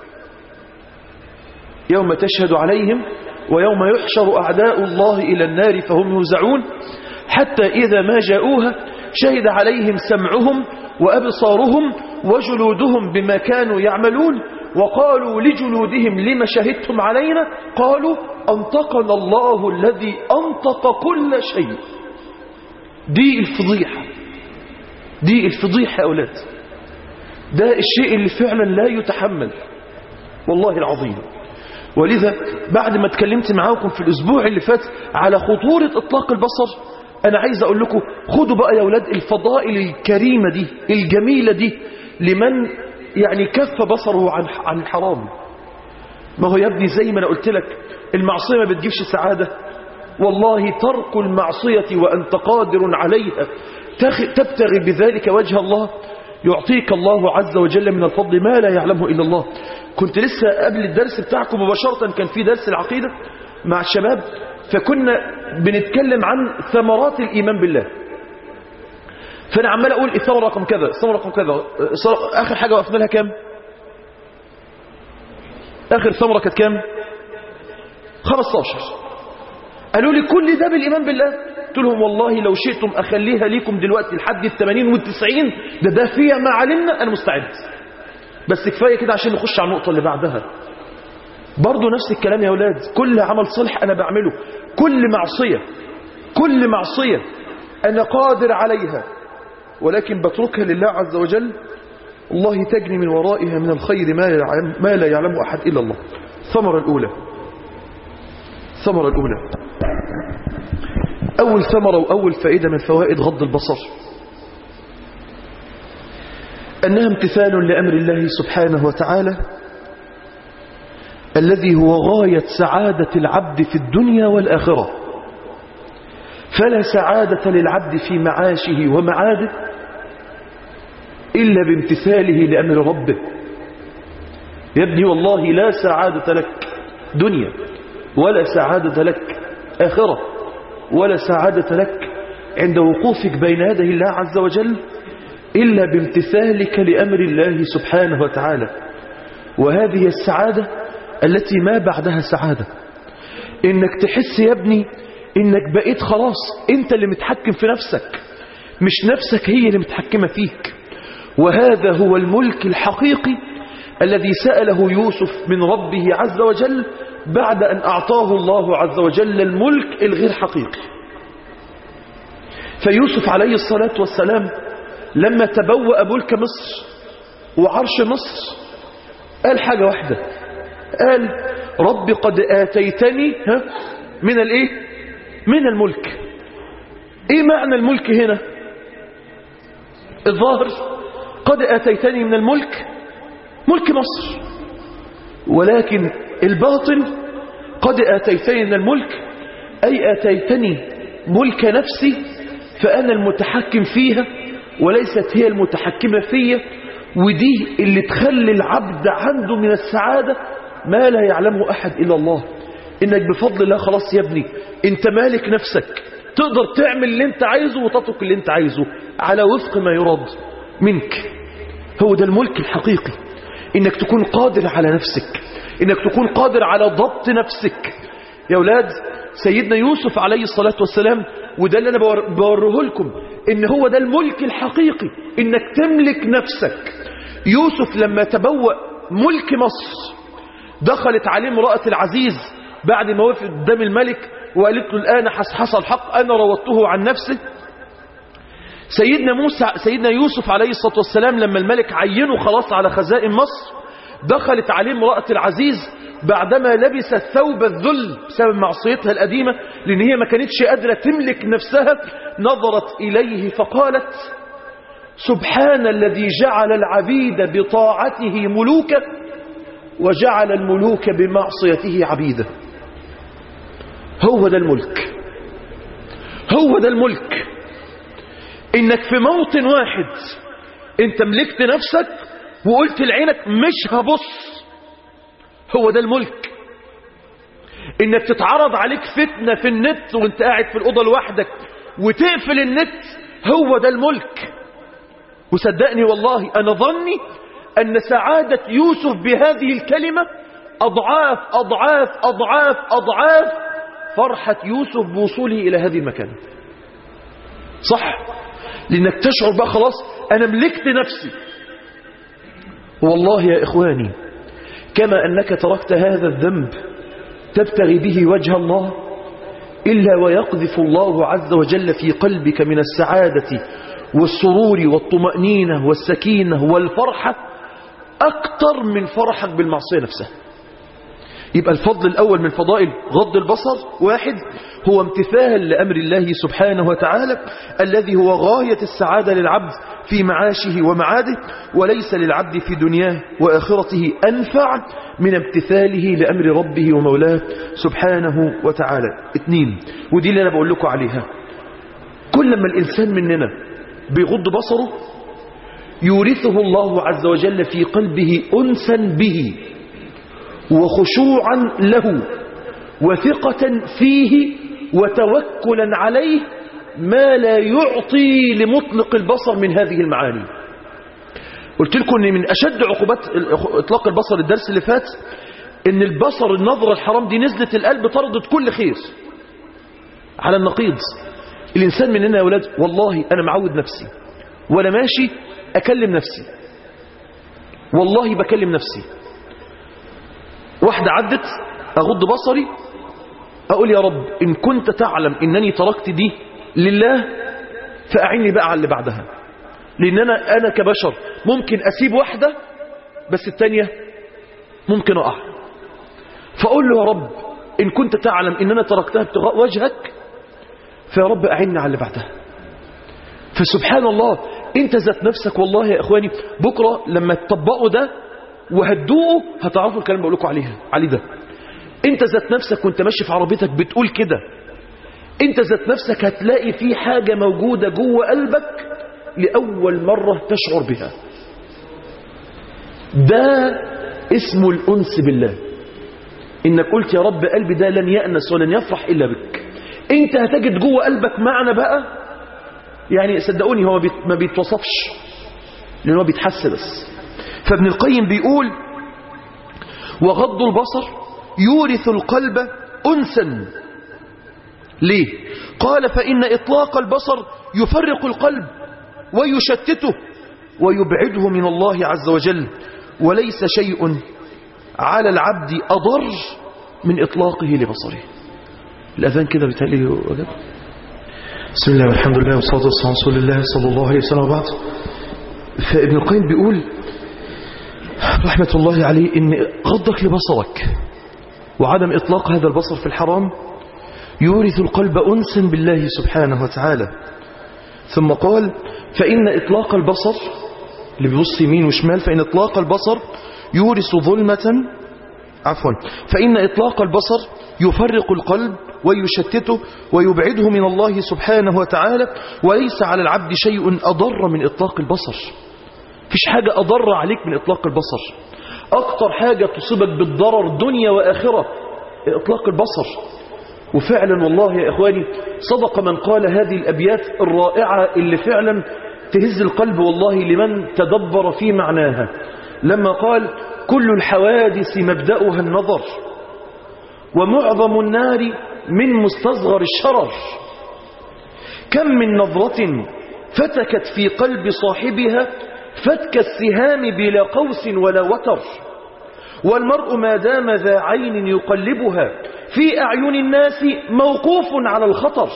يوم تشهد عليهم ويوم يحشر أعداء الله إلى النار فهم يوزعون حتى إذا ما جاءوها شهد عليهم سمعهم وأبصارهم وجلودهم بما كانوا يعملون وقالوا لجلودهم لما شهدتم علينا قالوا أنطقنا الله الذي أنطق كل شيء دي الفضيحة دي الفضيحة يا أولاد ده الشيء اللي فعلا لا يتحمل والله العظيم ولذا بعد ما اتكلمت معاكم في الأسبوع اللي فات على خطورة إطلاق البصر أنا عايز أقول لكم خدوا بقى يا أولاد الفضائل الكريمة دي الجميلة دي لمن يعني كف بصره عن عن الحرام ما هو يا ابني زي ما أنا قلت لك المعصية ما بتجيبش سعادة والله ترك المعصية وأنت قادر عليها تبتغي بذلك وجه الله يعطيك الله عز وجل من الفضل ما لا يعلمه إلا الله كنت لسه قبل الدرس بتاعكم مباشرة كان في درس العقيدة مع الشباب فكنا بنتكلم عن ثمرات الإيمان بالله فأنا عمال أقول الثمرة رقم كذا الثمرة رقم كذا آخر حاجة وقفنا لها كام آخر ثمرة كانت كام 15 قالوا لي كل ده بالإيمان بالله قلت لهم والله لو شئتم أخليها ليكم دلوقتي لحد الثمانين والتسعين ده ده فيها ما علمنا أنا مستعد بس كفاية كده عشان نخش على النقطة اللي بعدها برضو نفس الكلام يا أولاد كل عمل صالح أنا بعمله كل معصية كل معصية أنا قادر عليها ولكن بتركها لله عز وجل الله تجني من ورائها من الخير ما, يعلم ما لا يعلم أحد إلا الله الثمرة الأولى الثمرة الأولى أول ثمرة وأول فائدة من فوائد غض البصر أنها امتثال لأمر الله سبحانه وتعالى الذي هو غاية سعادة العبد في الدنيا والآخرة فلا سعادة للعبد في معاشه ومعاده إلا بامتثاله لأمر ربه يا ابني والله لا سعادة لك دنيا ولا سعادة لك آخرة ولا سعادة لك عند وقوفك بين يدي الله عز وجل إلا بامتثالك لأمر الله سبحانه وتعالى وهذه السعادة التي ما بعدها سعادة إنك تحس يا ابني إنك بقيت خلاص أنت اللي متحكم في نفسك مش نفسك هي اللي متحكمة فيك وهذا هو الملك الحقيقي الذي سأله يوسف من ربه عز وجل بعد أن أعطاه الله عز وجل الملك الغير حقيقي فيوسف عليه الصلاة والسلام لما تبوأ ملك مصر وعرش مصر قال حاجة واحدة قال رب قد آتيتني ها من الايه من الملك ايه معنى الملك هنا الظاهر قد آتيتني من الملك ملك مصر ولكن الباطن قد آتيتني من الملك أي آتيتني ملك نفسي فأنا المتحكم فيها وليست هي المتحكمة فيا ودي اللي تخلي العبد عنده من السعادة ما لا يعلمه أحد إلا الله إنك بفضل الله خلاص يا ابني انت مالك نفسك تقدر تعمل اللي انت عايزه وتترك اللي انت عايزه على وفق ما يراد منك هو ده الملك الحقيقي انك تكون قادر على نفسك انك تكون قادر على ضبط نفسك يا أولاد سيدنا يوسف عليه الصلاة والسلام وده اللي أنا بوريه لكم إن هو ده الملك الحقيقي إنك تملك نفسك يوسف لما تبوأ ملك مصر دخلت عليه امرأة العزيز بعد ما وقف قدام الملك وقالت له الآن حصل الحق أنا روضته عن نفسه سيدنا موسى سيدنا يوسف عليه الصلاة والسلام لما الملك عينه خلاص على خزائن مصر دخلت عليه امرأة العزيز بعدما لبست ثوب الذل بسبب معصيتها القديمة لأن هي ما كانتش قادرة تملك نفسها نظرت إليه فقالت سبحان الذي جعل العبيد بطاعته ملوكا وجعل الملوك بمعصيته عبيدا هو ده الملك هو ده الملك انك في موطن واحد انت ملكت نفسك وقلت لعينك مش هبص هو ده الملك انك تتعرض عليك فتنة في النت وانت قاعد في الأوضة لوحدك وتقفل النت هو ده الملك وصدقني والله أنا ظني أن سعادة يوسف بهذه الكلمة أضعاف أضعاف أضعاف أضعاف فرحة يوسف بوصوله إلى هذه المكان صح لأنك تشعر بقى خلاص أنا ملكت نفسي والله يا إخواني كما أنك تركت هذا الذنب تبتغي به وجه الله إلا ويقذف الله عز وجل في قلبك من السعادة والسرور والطمأنينة والسكينة والفرحة أكثر من فرحك بالمعصية نفسها يبقى الفضل الأول من فضائل غض البصر واحد هو امتثال لأمر الله سبحانه وتعالى الذي هو غاية السعادة للعبد في معاشه ومعاده وليس للعبد في دنياه وآخرته أنفع من امتثاله لأمر ربه ومولاه سبحانه وتعالى اثنين ودي اللي أنا بقول لكم عليها كل ما الإنسان مننا بيغض بصره يورثه الله عز وجل في قلبه أنسا به وخشوعا له وثقة فيه وتوكلا عليه ما لا يعطي لمطلق البصر من هذه المعاني قلت لكم ان من اشد عقوبات اطلاق البصر الدرس اللي فات ان البصر النظرة الحرام دي نزلت القلب طردت كل خير على النقيض الانسان مننا يا ولاد والله انا معود نفسي وانا ماشي اكلم نفسي والله بكلم نفسي واحدة عدت اغض بصري اقول يا رب ان كنت تعلم انني تركت دي لله فاعني بقى على اللي بعدها لأن أنا, أنا كبشر ممكن أسيب واحدة بس التانية ممكن أقع فأقول له يا رب إن كنت تعلم إن أنا تركتها ابتغاء وجهك فيا رب أعني على اللي بعدها فسبحان الله انت ذات نفسك والله يا اخواني بكرة لما تطبقوا ده وهتدوقوا هتعرفوا الكلام اللي بقول لكم عليها عليه ده انت ذات نفسك وانت ماشي في عربيتك بتقول كده انت ذات نفسك هتلاقي في حاجة موجودة جوه قلبك لأول مرة تشعر بها ده اسمه الأنس بالله إنك قلت يا رب قلبي ده لن يأنس ولن يفرح إلا بك انت هتجد جوه قلبك معنى بقى يعني صدقوني هو بيت ما بيتوصفش لأنه هو بيتحس بس فابن القيم بيقول وغض البصر يورث القلب أنسا ليه قال فإن إطلاق البصر يفرق القلب ويشتته ويبعده من الله عز وجل وليس شيء على العبد أضر من إطلاقه لبصره الأذان كده بتالي وجب بسم الله والحمد لله والصلاة والسلام على رسول الله صلى الله عليه وسلم وبعد فابن القيم بيقول رحمة الله عليه إن غضك لبصرك وعدم إطلاق هذا البصر في الحرام يورث القلب أنسا بالله سبحانه وتعالى ثم قال فإن إطلاق البصر اللي بيبص يمين وشمال فإن إطلاق البصر يورث ظلمة عفوا فإن إطلاق البصر يفرق القلب ويشتته ويبعده من الله سبحانه وتعالى وليس على العبد شيء أضر من إطلاق البصر فيش حاجة أضر عليك من إطلاق البصر أكتر حاجة تصيبك بالضرر دنيا وآخرة إطلاق البصر وفعلا والله يا إخواني صدق من قال هذه الأبيات الرائعة اللي فعلا تهز القلب والله لمن تدبر في معناها لما قال كل الحوادث مبدأها النظر ومعظم النار من مستصغر الشرر كم من نظرة فتكت في قلب صاحبها فتك السهام بلا قوس ولا وتر والمرء ما دام ذا عين يقلبها في أعين الناس موقوف على الخطر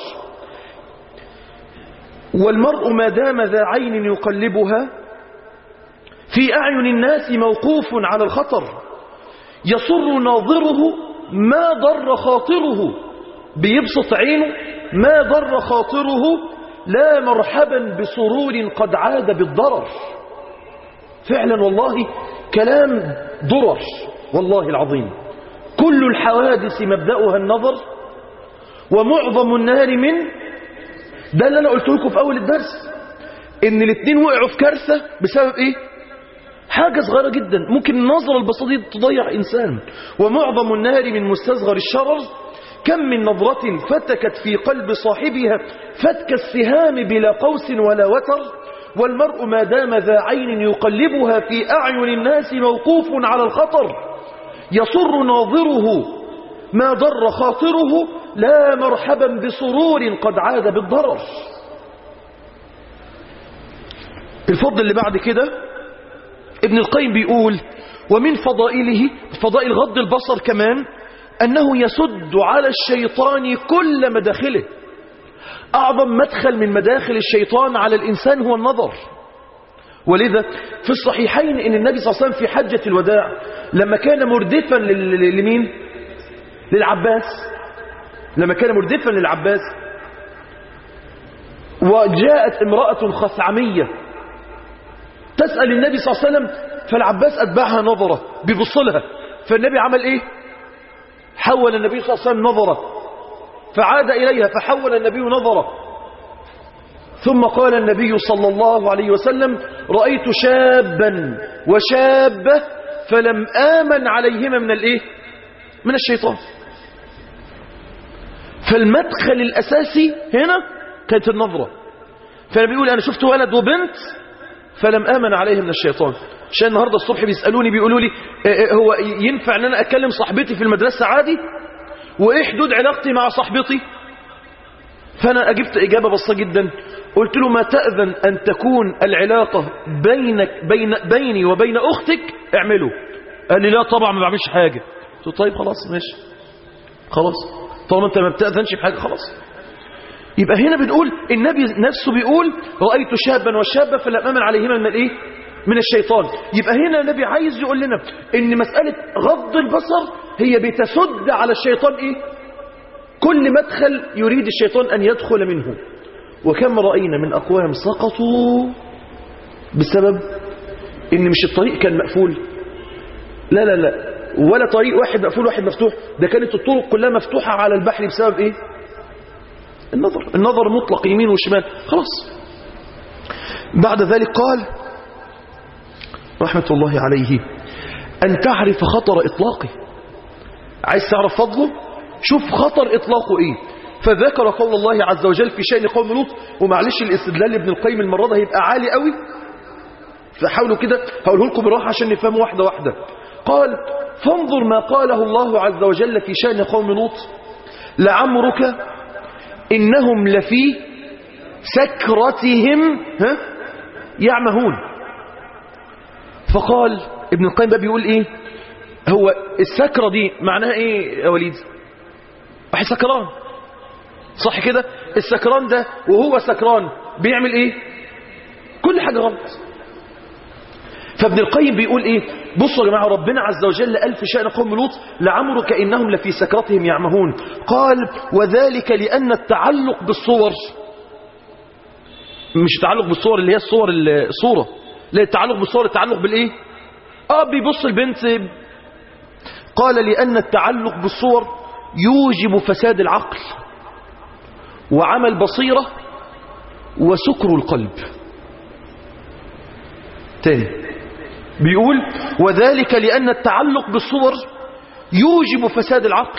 والمرء ما دام ذا عين يقلبها في أعين الناس موقوف على الخطر يصر ناظره ما ضر خاطره بيبسط عينه ما ضر خاطره لا مرحبا بسرور قد عاد بالضرر فعلا والله كلام ضرر والله العظيم كل الحوادث مبدأها النظر ومعظم النار من ده اللي أنا قلت لكم في أول الدرس إن الاثنين وقعوا في كارثة بسبب إيه حاجة صغيرة جدا ممكن النظرة البسيطة تضيع إنسان ومعظم النار من مستصغر الشرر كم من نظرة فتكت في قلب صاحبها فتك السهام بلا قوس ولا وتر والمرء ما دام ذا عين يقلبها في أعين الناس موقوف على الخطر يصر ناظره ما ضر خاطره لا مرحبا بسرور قد عاد بالضرر الفضل اللي بعد كده ابن القيم بيقول ومن فضائله فضائل غض البصر كمان أنه يسد على الشيطان كل مداخله أعظم مدخل من مداخل الشيطان على الإنسان هو النظر ولذا في الصحيحين إن النبي صلى الله عليه وسلم في حجة الوداع لما كان مردفا لمين للعباس لما كان مردفا للعباس وجاءت امرأة خثعمية تسأل النبي صلى الله عليه وسلم فالعباس أتبعها نظرة بيبص لها فالنبي عمل إيه حول النبي صلى الله عليه وسلم نظرة فعاد إليها فحول النبي نظرة ثم قال النبي صلى الله عليه وسلم رأيت شابا وشابة فلم آمن عليهما من الإيه من الشيطان فالمدخل الأساسي هنا كانت النظرة فالنبي يقول أنا شفت ولد وبنت فلم آمن عليه من الشيطان عشان النهاردة الصبح بيسألوني بيقولوا لي هو ينفع ان انا اكلم صاحبتي في المدرسة عادي وايه حدود علاقتي مع صاحبتي فانا اجبت اجابة بسيطة جدا قلت له ما تأذن ان تكون العلاقة بينك بين بيني وبين اختك اعمله قال لي لا طبعا ما بعملش حاجة قلت له طيب خلاص ماشي خلاص طالما انت ما بتأذنش بحاجة خلاص يبقى هنا بنقول النبي نفسه بيقول رأيت شابا وشابا فلم أمن عليهما من الايه من الشيطان يبقى هنا النبي عايز يقول لنا ان مسألة غض البصر هي بتسد على الشيطان ايه كل مدخل يريد الشيطان ان يدخل منه وكم رأينا من أقوام سقطوا بسبب ان مش الطريق كان مقفول لا لا لا ولا طريق واحد مقفول واحد مفتوح ده كانت الطرق كلها مفتوحة على البحر بسبب ايه النظر النظر مطلق يمين وشمال خلاص بعد ذلك قال رحمة الله عليه أن تعرف خطر إطلاقه عايز تعرف فضله شوف خطر إطلاقه إيه فذكر قول الله عز وجل في شأن قوم لوط ومعلش الاستدلال ابن القيم المرة ده هيبقى عالي قوي فحاولوا كده هقوله لكم بالراحة عشان نفهم واحدة واحدة قال فانظر ما قاله الله عز وجل في شأن قوم لوط لعمرك إنهم لفي سكرتهم ها يعمهون فقال ابن القيم بقى بيقول ايه هو السكرة دي معناها ايه يا وليد واحد سكران صح كده السكران ده وهو سكران بيعمل ايه كل حاجة غلط فابن القيم بيقول ايه بصوا يا جماعة ربنا عز وجل قال في شأن قوم لوط لعمرك إنهم لفي سكرتهم يعمهون قال وذلك لأن التعلق بالصور مش التعلق بالصور اللي هي الصور الصورة لا التعلق بالصور التعلق بالايه اه بيبص البنت قال لأن التعلق بالصور يوجب فساد العقل وعمل بصيرة وسكر القلب تاني بيقول وذلك لأن التعلق بالصور يوجب فساد العقل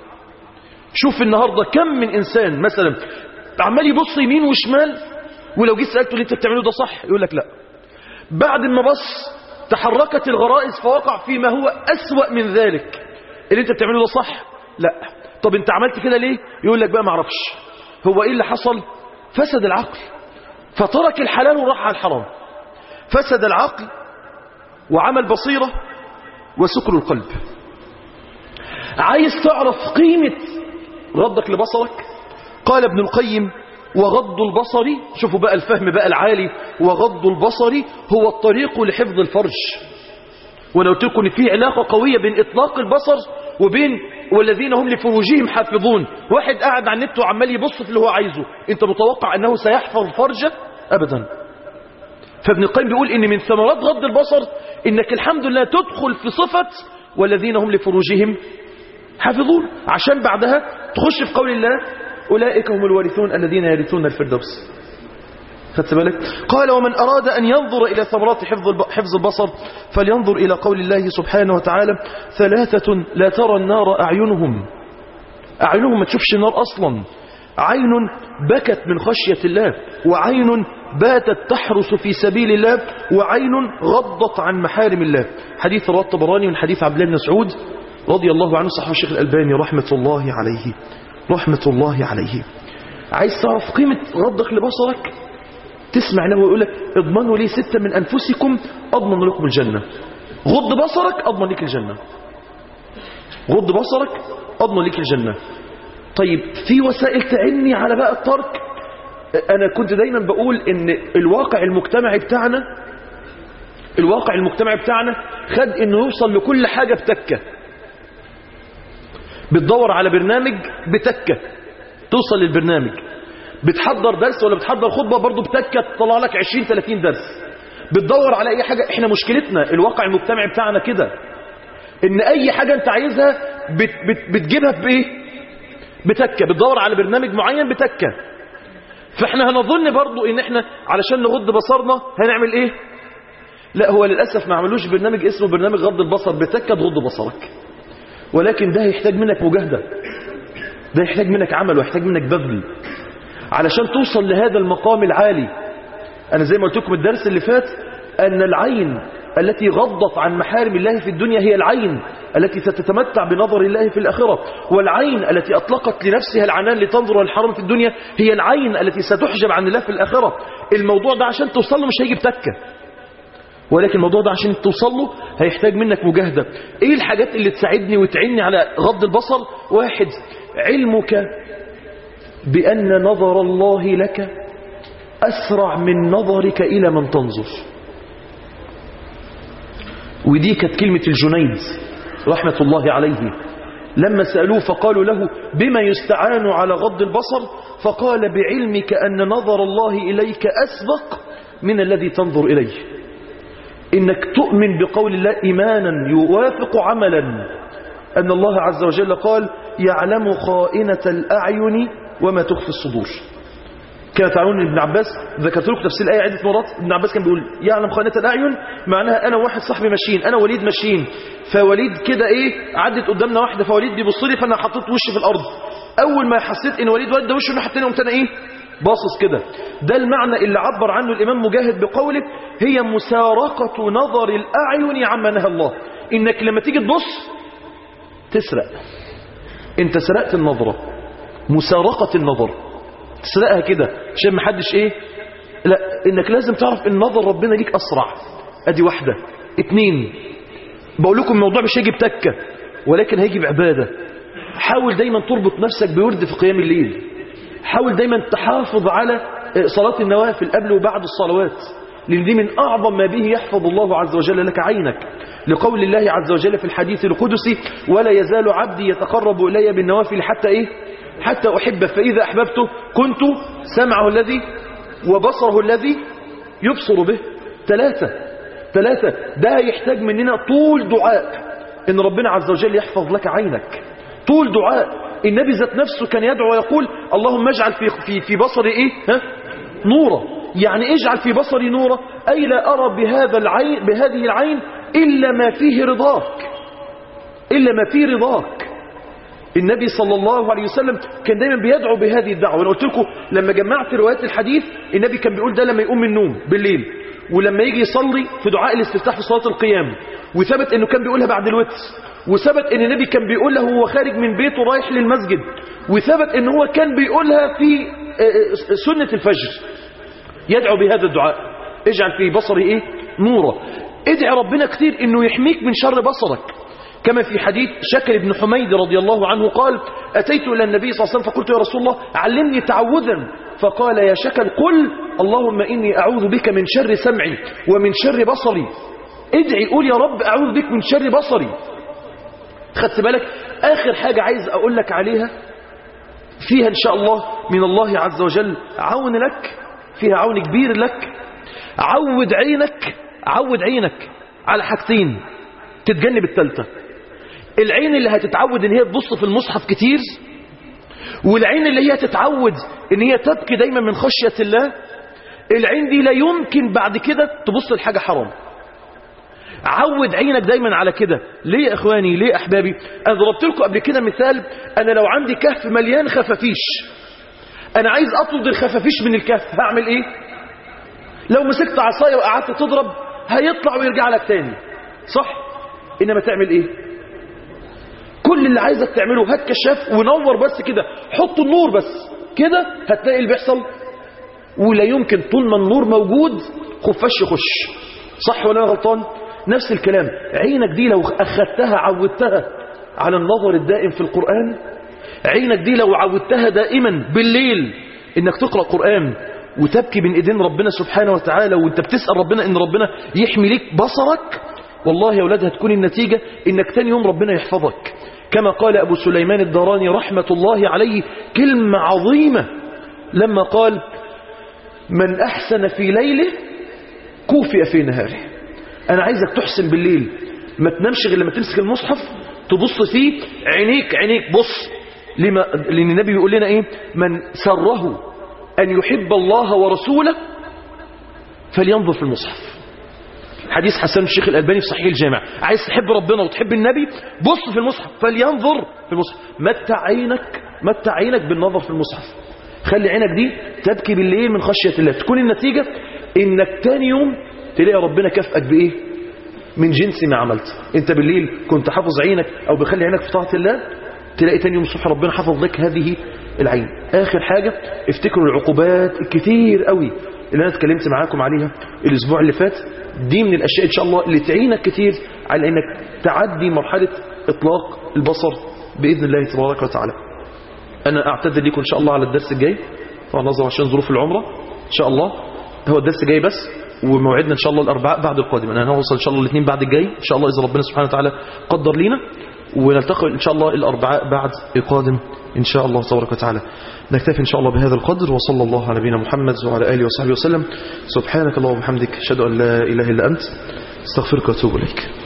شوف النهاردة كم من إنسان مثلا عمال يبص يمين وشمال ولو جيت سألته اللي انت بتعمله ده صح يقول لك لا بعد ما بص تحركت الغرائز فوقع فيما هو أسوأ من ذلك اللي انت بتعمله ده صح لا طب انت عملت كده ليه يقول لك بقى ما اعرفش هو ايه اللي حصل فسد العقل فترك الحلال وراح على الحرام فسد العقل وعمل بصيرة وسكر القلب عايز تعرف قيمة غضك لبصرك قال ابن القيم وغض البصر شوفوا بقى الفهم بقى العالي وغض البصر هو الطريق لحفظ الفرج وانا قلت لكم ان في علاقه قويه بين اطلاق البصر وبين والذين هم لفروجهم حافظون واحد قاعد على النت وعمال يبص في اللي هو عايزه انت متوقع انه سيحفظ فرجه ابدا فابن القيم بيقول ان من ثمرات غض البصر انك الحمد لله تدخل في صفه والذين هم لفروجهم حافظون عشان بعدها تخش في قول الله أولئك هم الوارثون الذين يرثون الفردوس خدت بالك قال ومن أراد أن ينظر إلى ثمرات حفظ حفظ البصر فلينظر إلى قول الله سبحانه وتعالى ثلاثة لا ترى النار أعينهم أعينهم ما تشوفش النار أصلا عين بكت من خشية الله وعين باتت تحرس في سبيل الله وعين غضت عن محارم الله حديث رواه الطبراني من حديث عبد الله بن مسعود رضي الله عنه صحابه الشيخ الألباني رحمة الله عليه رحمة الله عليه عايز تعرف قيمة غضك لبصرك تسمع له ويقول لك اضمنوا لي ستة من أنفسكم أضمن لكم الجنة غض بصرك أضمن لك الجنة غض بصرك أضمن لك الجنة طيب في وسائل تعني على بقى الترك أنا كنت دايما بقول إن الواقع المجتمعي بتاعنا الواقع المجتمعي بتاعنا خد إنه يوصل لكل حاجة بتكة بتدور على برنامج بتكة توصل للبرنامج بتحضر درس ولا بتحضر خطبة برضو بتكة تطلع لك 20 30 درس بتدور على اي حاجة احنا مشكلتنا الواقع المجتمعي بتاعنا كده ان اي حاجة انت عايزها بت بت بتجيبها بايه بتكة بتدور على برنامج معين بتكة فاحنا هنظن برضو ان احنا علشان نغض بصرنا هنعمل ايه لا هو للأسف ما عملوش برنامج اسمه برنامج غض البصر بتكة تغض بصرك ولكن ده يحتاج منك مجاهدة ده يحتاج منك عمل ويحتاج منك بذل علشان توصل لهذا المقام العالي أنا زي ما قلت لكم الدرس اللي فات أن العين التي غضت عن محارم الله في الدنيا هي العين التي ستتمتع بنظر الله في الآخرة والعين التي أطلقت لنفسها العنان لتنظر الحرام في الدنيا هي العين التي ستحجب عن الله في الآخرة الموضوع ده عشان توصل له مش هيجي بتكة ولكن الموضوع ده عشان توصل له هيحتاج منك مجاهدة ايه الحاجات اللي تساعدني وتعني على غض البصر واحد علمك بأن نظر الله لك أسرع من نظرك إلى من تنظر ودي كانت كلمة الجنيد رحمة الله عليه لما سألوه فقالوا له بما يستعان على غض البصر فقال بعلمك أن نظر الله إليك أسبق من الذي تنظر إليه إنك تؤمن بقول الله إيمانا يوافق عملا أن الله عز وجل قال يعلم خائنة الأعين وما تخفي الصدور كان تعلمون ابن عباس ذكرت لكم تفسير الآية عدة مرات ابن عباس كان بيقول يعلم خائنة الأعين معناها أنا واحد صاحبي ماشيين أنا وليد ماشيين فوليد كده إيه عدت قدامنا واحدة فوليد بيبص لي فأنا حطيت وشي في الأرض أول ما حسيت إن وليد ودى وشه الناحية التانية قمت أنا إيه باصص كده ده المعنى اللي عبر عنه الإمام مجاهد بقوله هي مسارقة نظر الأعين عما نهى الله إنك لما تيجي تبص تسرق انت سرقت النظرة مسارقة النظر تسرقها كده عشان ما حدش ايه لا انك لازم تعرف ان نظر ربنا ليك اسرع ادي واحدة اتنين بقول لكم الموضوع مش هيجي بتكة ولكن هيجي بعبادة حاول دايما تربط نفسك بورد في قيام الليل حاول دايما تحافظ على صلاة النوافل قبل وبعد الصلوات لأن دي من أعظم ما به يحفظ الله عز وجل لك عينك لقول الله عز وجل في الحديث القدسي ولا يزال عبدي يتقرب إلي بالنوافل حتى إيه حتى أحبه فإذا أحببته كنت سمعه الذي وبصره الذي يبصر به ثلاثة ثلاثة ده يحتاج مننا طول دعاء إن ربنا عز وجل يحفظ لك عينك طول دعاء النبي ذات نفسه كان يدعو ويقول اللهم اجعل في, في, في بصري إيه ها؟ نورا يعني اجعل في بصري نورا أي لا أرى بهذا العين بهذه العين إلا ما فيه رضاك إلا ما فيه رضاك النبي صلى الله عليه وسلم كان دايما بيدعو بهذه الدعوة أنا قلت لكم لما جمعت روايات الحديث النبي كان بيقول ده لما يقوم من النوم بالليل ولما يجي يصلي في دعاء الاستفتاح في صلاة القيام وثبت انه كان بيقولها بعد الوتر وثبت ان النبي كان بيقولها وهو خارج من بيته رايح للمسجد وثبت ان هو كان بيقولها في سنة الفجر يدعو بهذا الدعاء اجعل في بصري ايه نورا ادعي ربنا كتير انه يحميك من شر بصرك كما في حديث شكر بن حميد رضي الله عنه قال أتيت إلى النبي صلى الله عليه وسلم فقلت يا رسول الله علمني تعوذا فقال يا شكر قل اللهم إني أعوذ بك من شر سمعي ومن شر بصري ادعي قول يا رب أعوذ بك من شر بصري خدت بالك آخر حاجة عايز أقول لك عليها فيها إن شاء الله من الله عز وجل عون لك فيها عون كبير لك عود عينك عود عينك على حاجتين تتجنب الثالثه العين اللي هتتعود ان هي تبص في المصحف كتير والعين اللي هي تتعود ان هي تبكي دايما من خشية الله العين دي لا يمكن بعد كده تبص لحاجة حرام عود عينك دايما على كده ليه يا اخواني ليه احبابي انا ضربت لكم قبل كده مثال انا لو عندي كهف مليان خفافيش انا عايز اطرد الخفافيش من الكهف هعمل ايه لو مسكت عصايه وقعدت تضرب هيطلع ويرجع لك تاني صح انما تعمل ايه كل اللي عايزك تعمله هات كشاف ونور بس كده حط النور بس كده هتلاقي اللي بيحصل ولا يمكن طول ما النور موجود خفاش يخش صح ولا انا غلطان نفس الكلام عينك دي لو اخذتها عودتها على النظر الدائم في القرآن عينك دي لو عودتها دائما بالليل انك تقرأ قرآن وتبكي بين ايدين ربنا سبحانه وتعالى وانت بتسأل ربنا ان ربنا يحمي ليك بصرك والله يا اولاد هتكون النتيجة انك تاني يوم ربنا يحفظك كما قال أبو سليمان الداراني رحمة الله عليه كلمة عظيمة لما قال من أحسن في ليله كوفئ في نهاره أنا عايزك تحسن بالليل ما تنامش غير لما تمسك المصحف تبص فيه عينيك عينيك بص لما لأن النبي بيقول لنا إيه من سره أن يحب الله ورسوله فلينظر في المصحف حديث حسن الشيخ الألباني في صحيح الجامع عايز تحب ربنا وتحب النبي بص في المصحف فلينظر في المصحف متع عينك متع عينك بالنظر في المصحف خلي عينك دي تبكي بالليل من خشية الله تكون النتيجة انك تاني يوم تلاقي ربنا كافئك بايه من جنس ما عملت انت بالليل كنت حافظ عينك او بخلي عينك في طاعة الله تلاقي تاني يوم الصبح ربنا حفظ لك هذه العين اخر حاجة افتكروا العقوبات الكتير قوي اللي انا اتكلمت معاكم عليها الاسبوع اللي فات دي من الاشياء ان شاء الله اللي تعينك كتير على انك تعدي مرحلة اطلاق البصر باذن الله تبارك وتعالى أنا أعتذر لكم إن شاء الله على الدرس الجاي طبعا نظر عشان ظروف العمرة إن شاء الله هو الدرس جاي بس وموعدنا إن شاء الله الأربعاء بعد القادم أنا هنوصل إن شاء الله الاثنين بعد الجاي إن شاء الله إذا ربنا سبحانه وتعالى قدر لينا ونلتقي إن شاء الله الأربعاء بعد القادم إن شاء الله تبارك وتعالى نكتفي إن شاء الله بهذا القدر وصلى الله على نبينا محمد وعلى آله وصحبه وسلم سبحانك اللهم وبحمدك أشهد أن لا إله إلا أنت استغفرك وأتوب إليك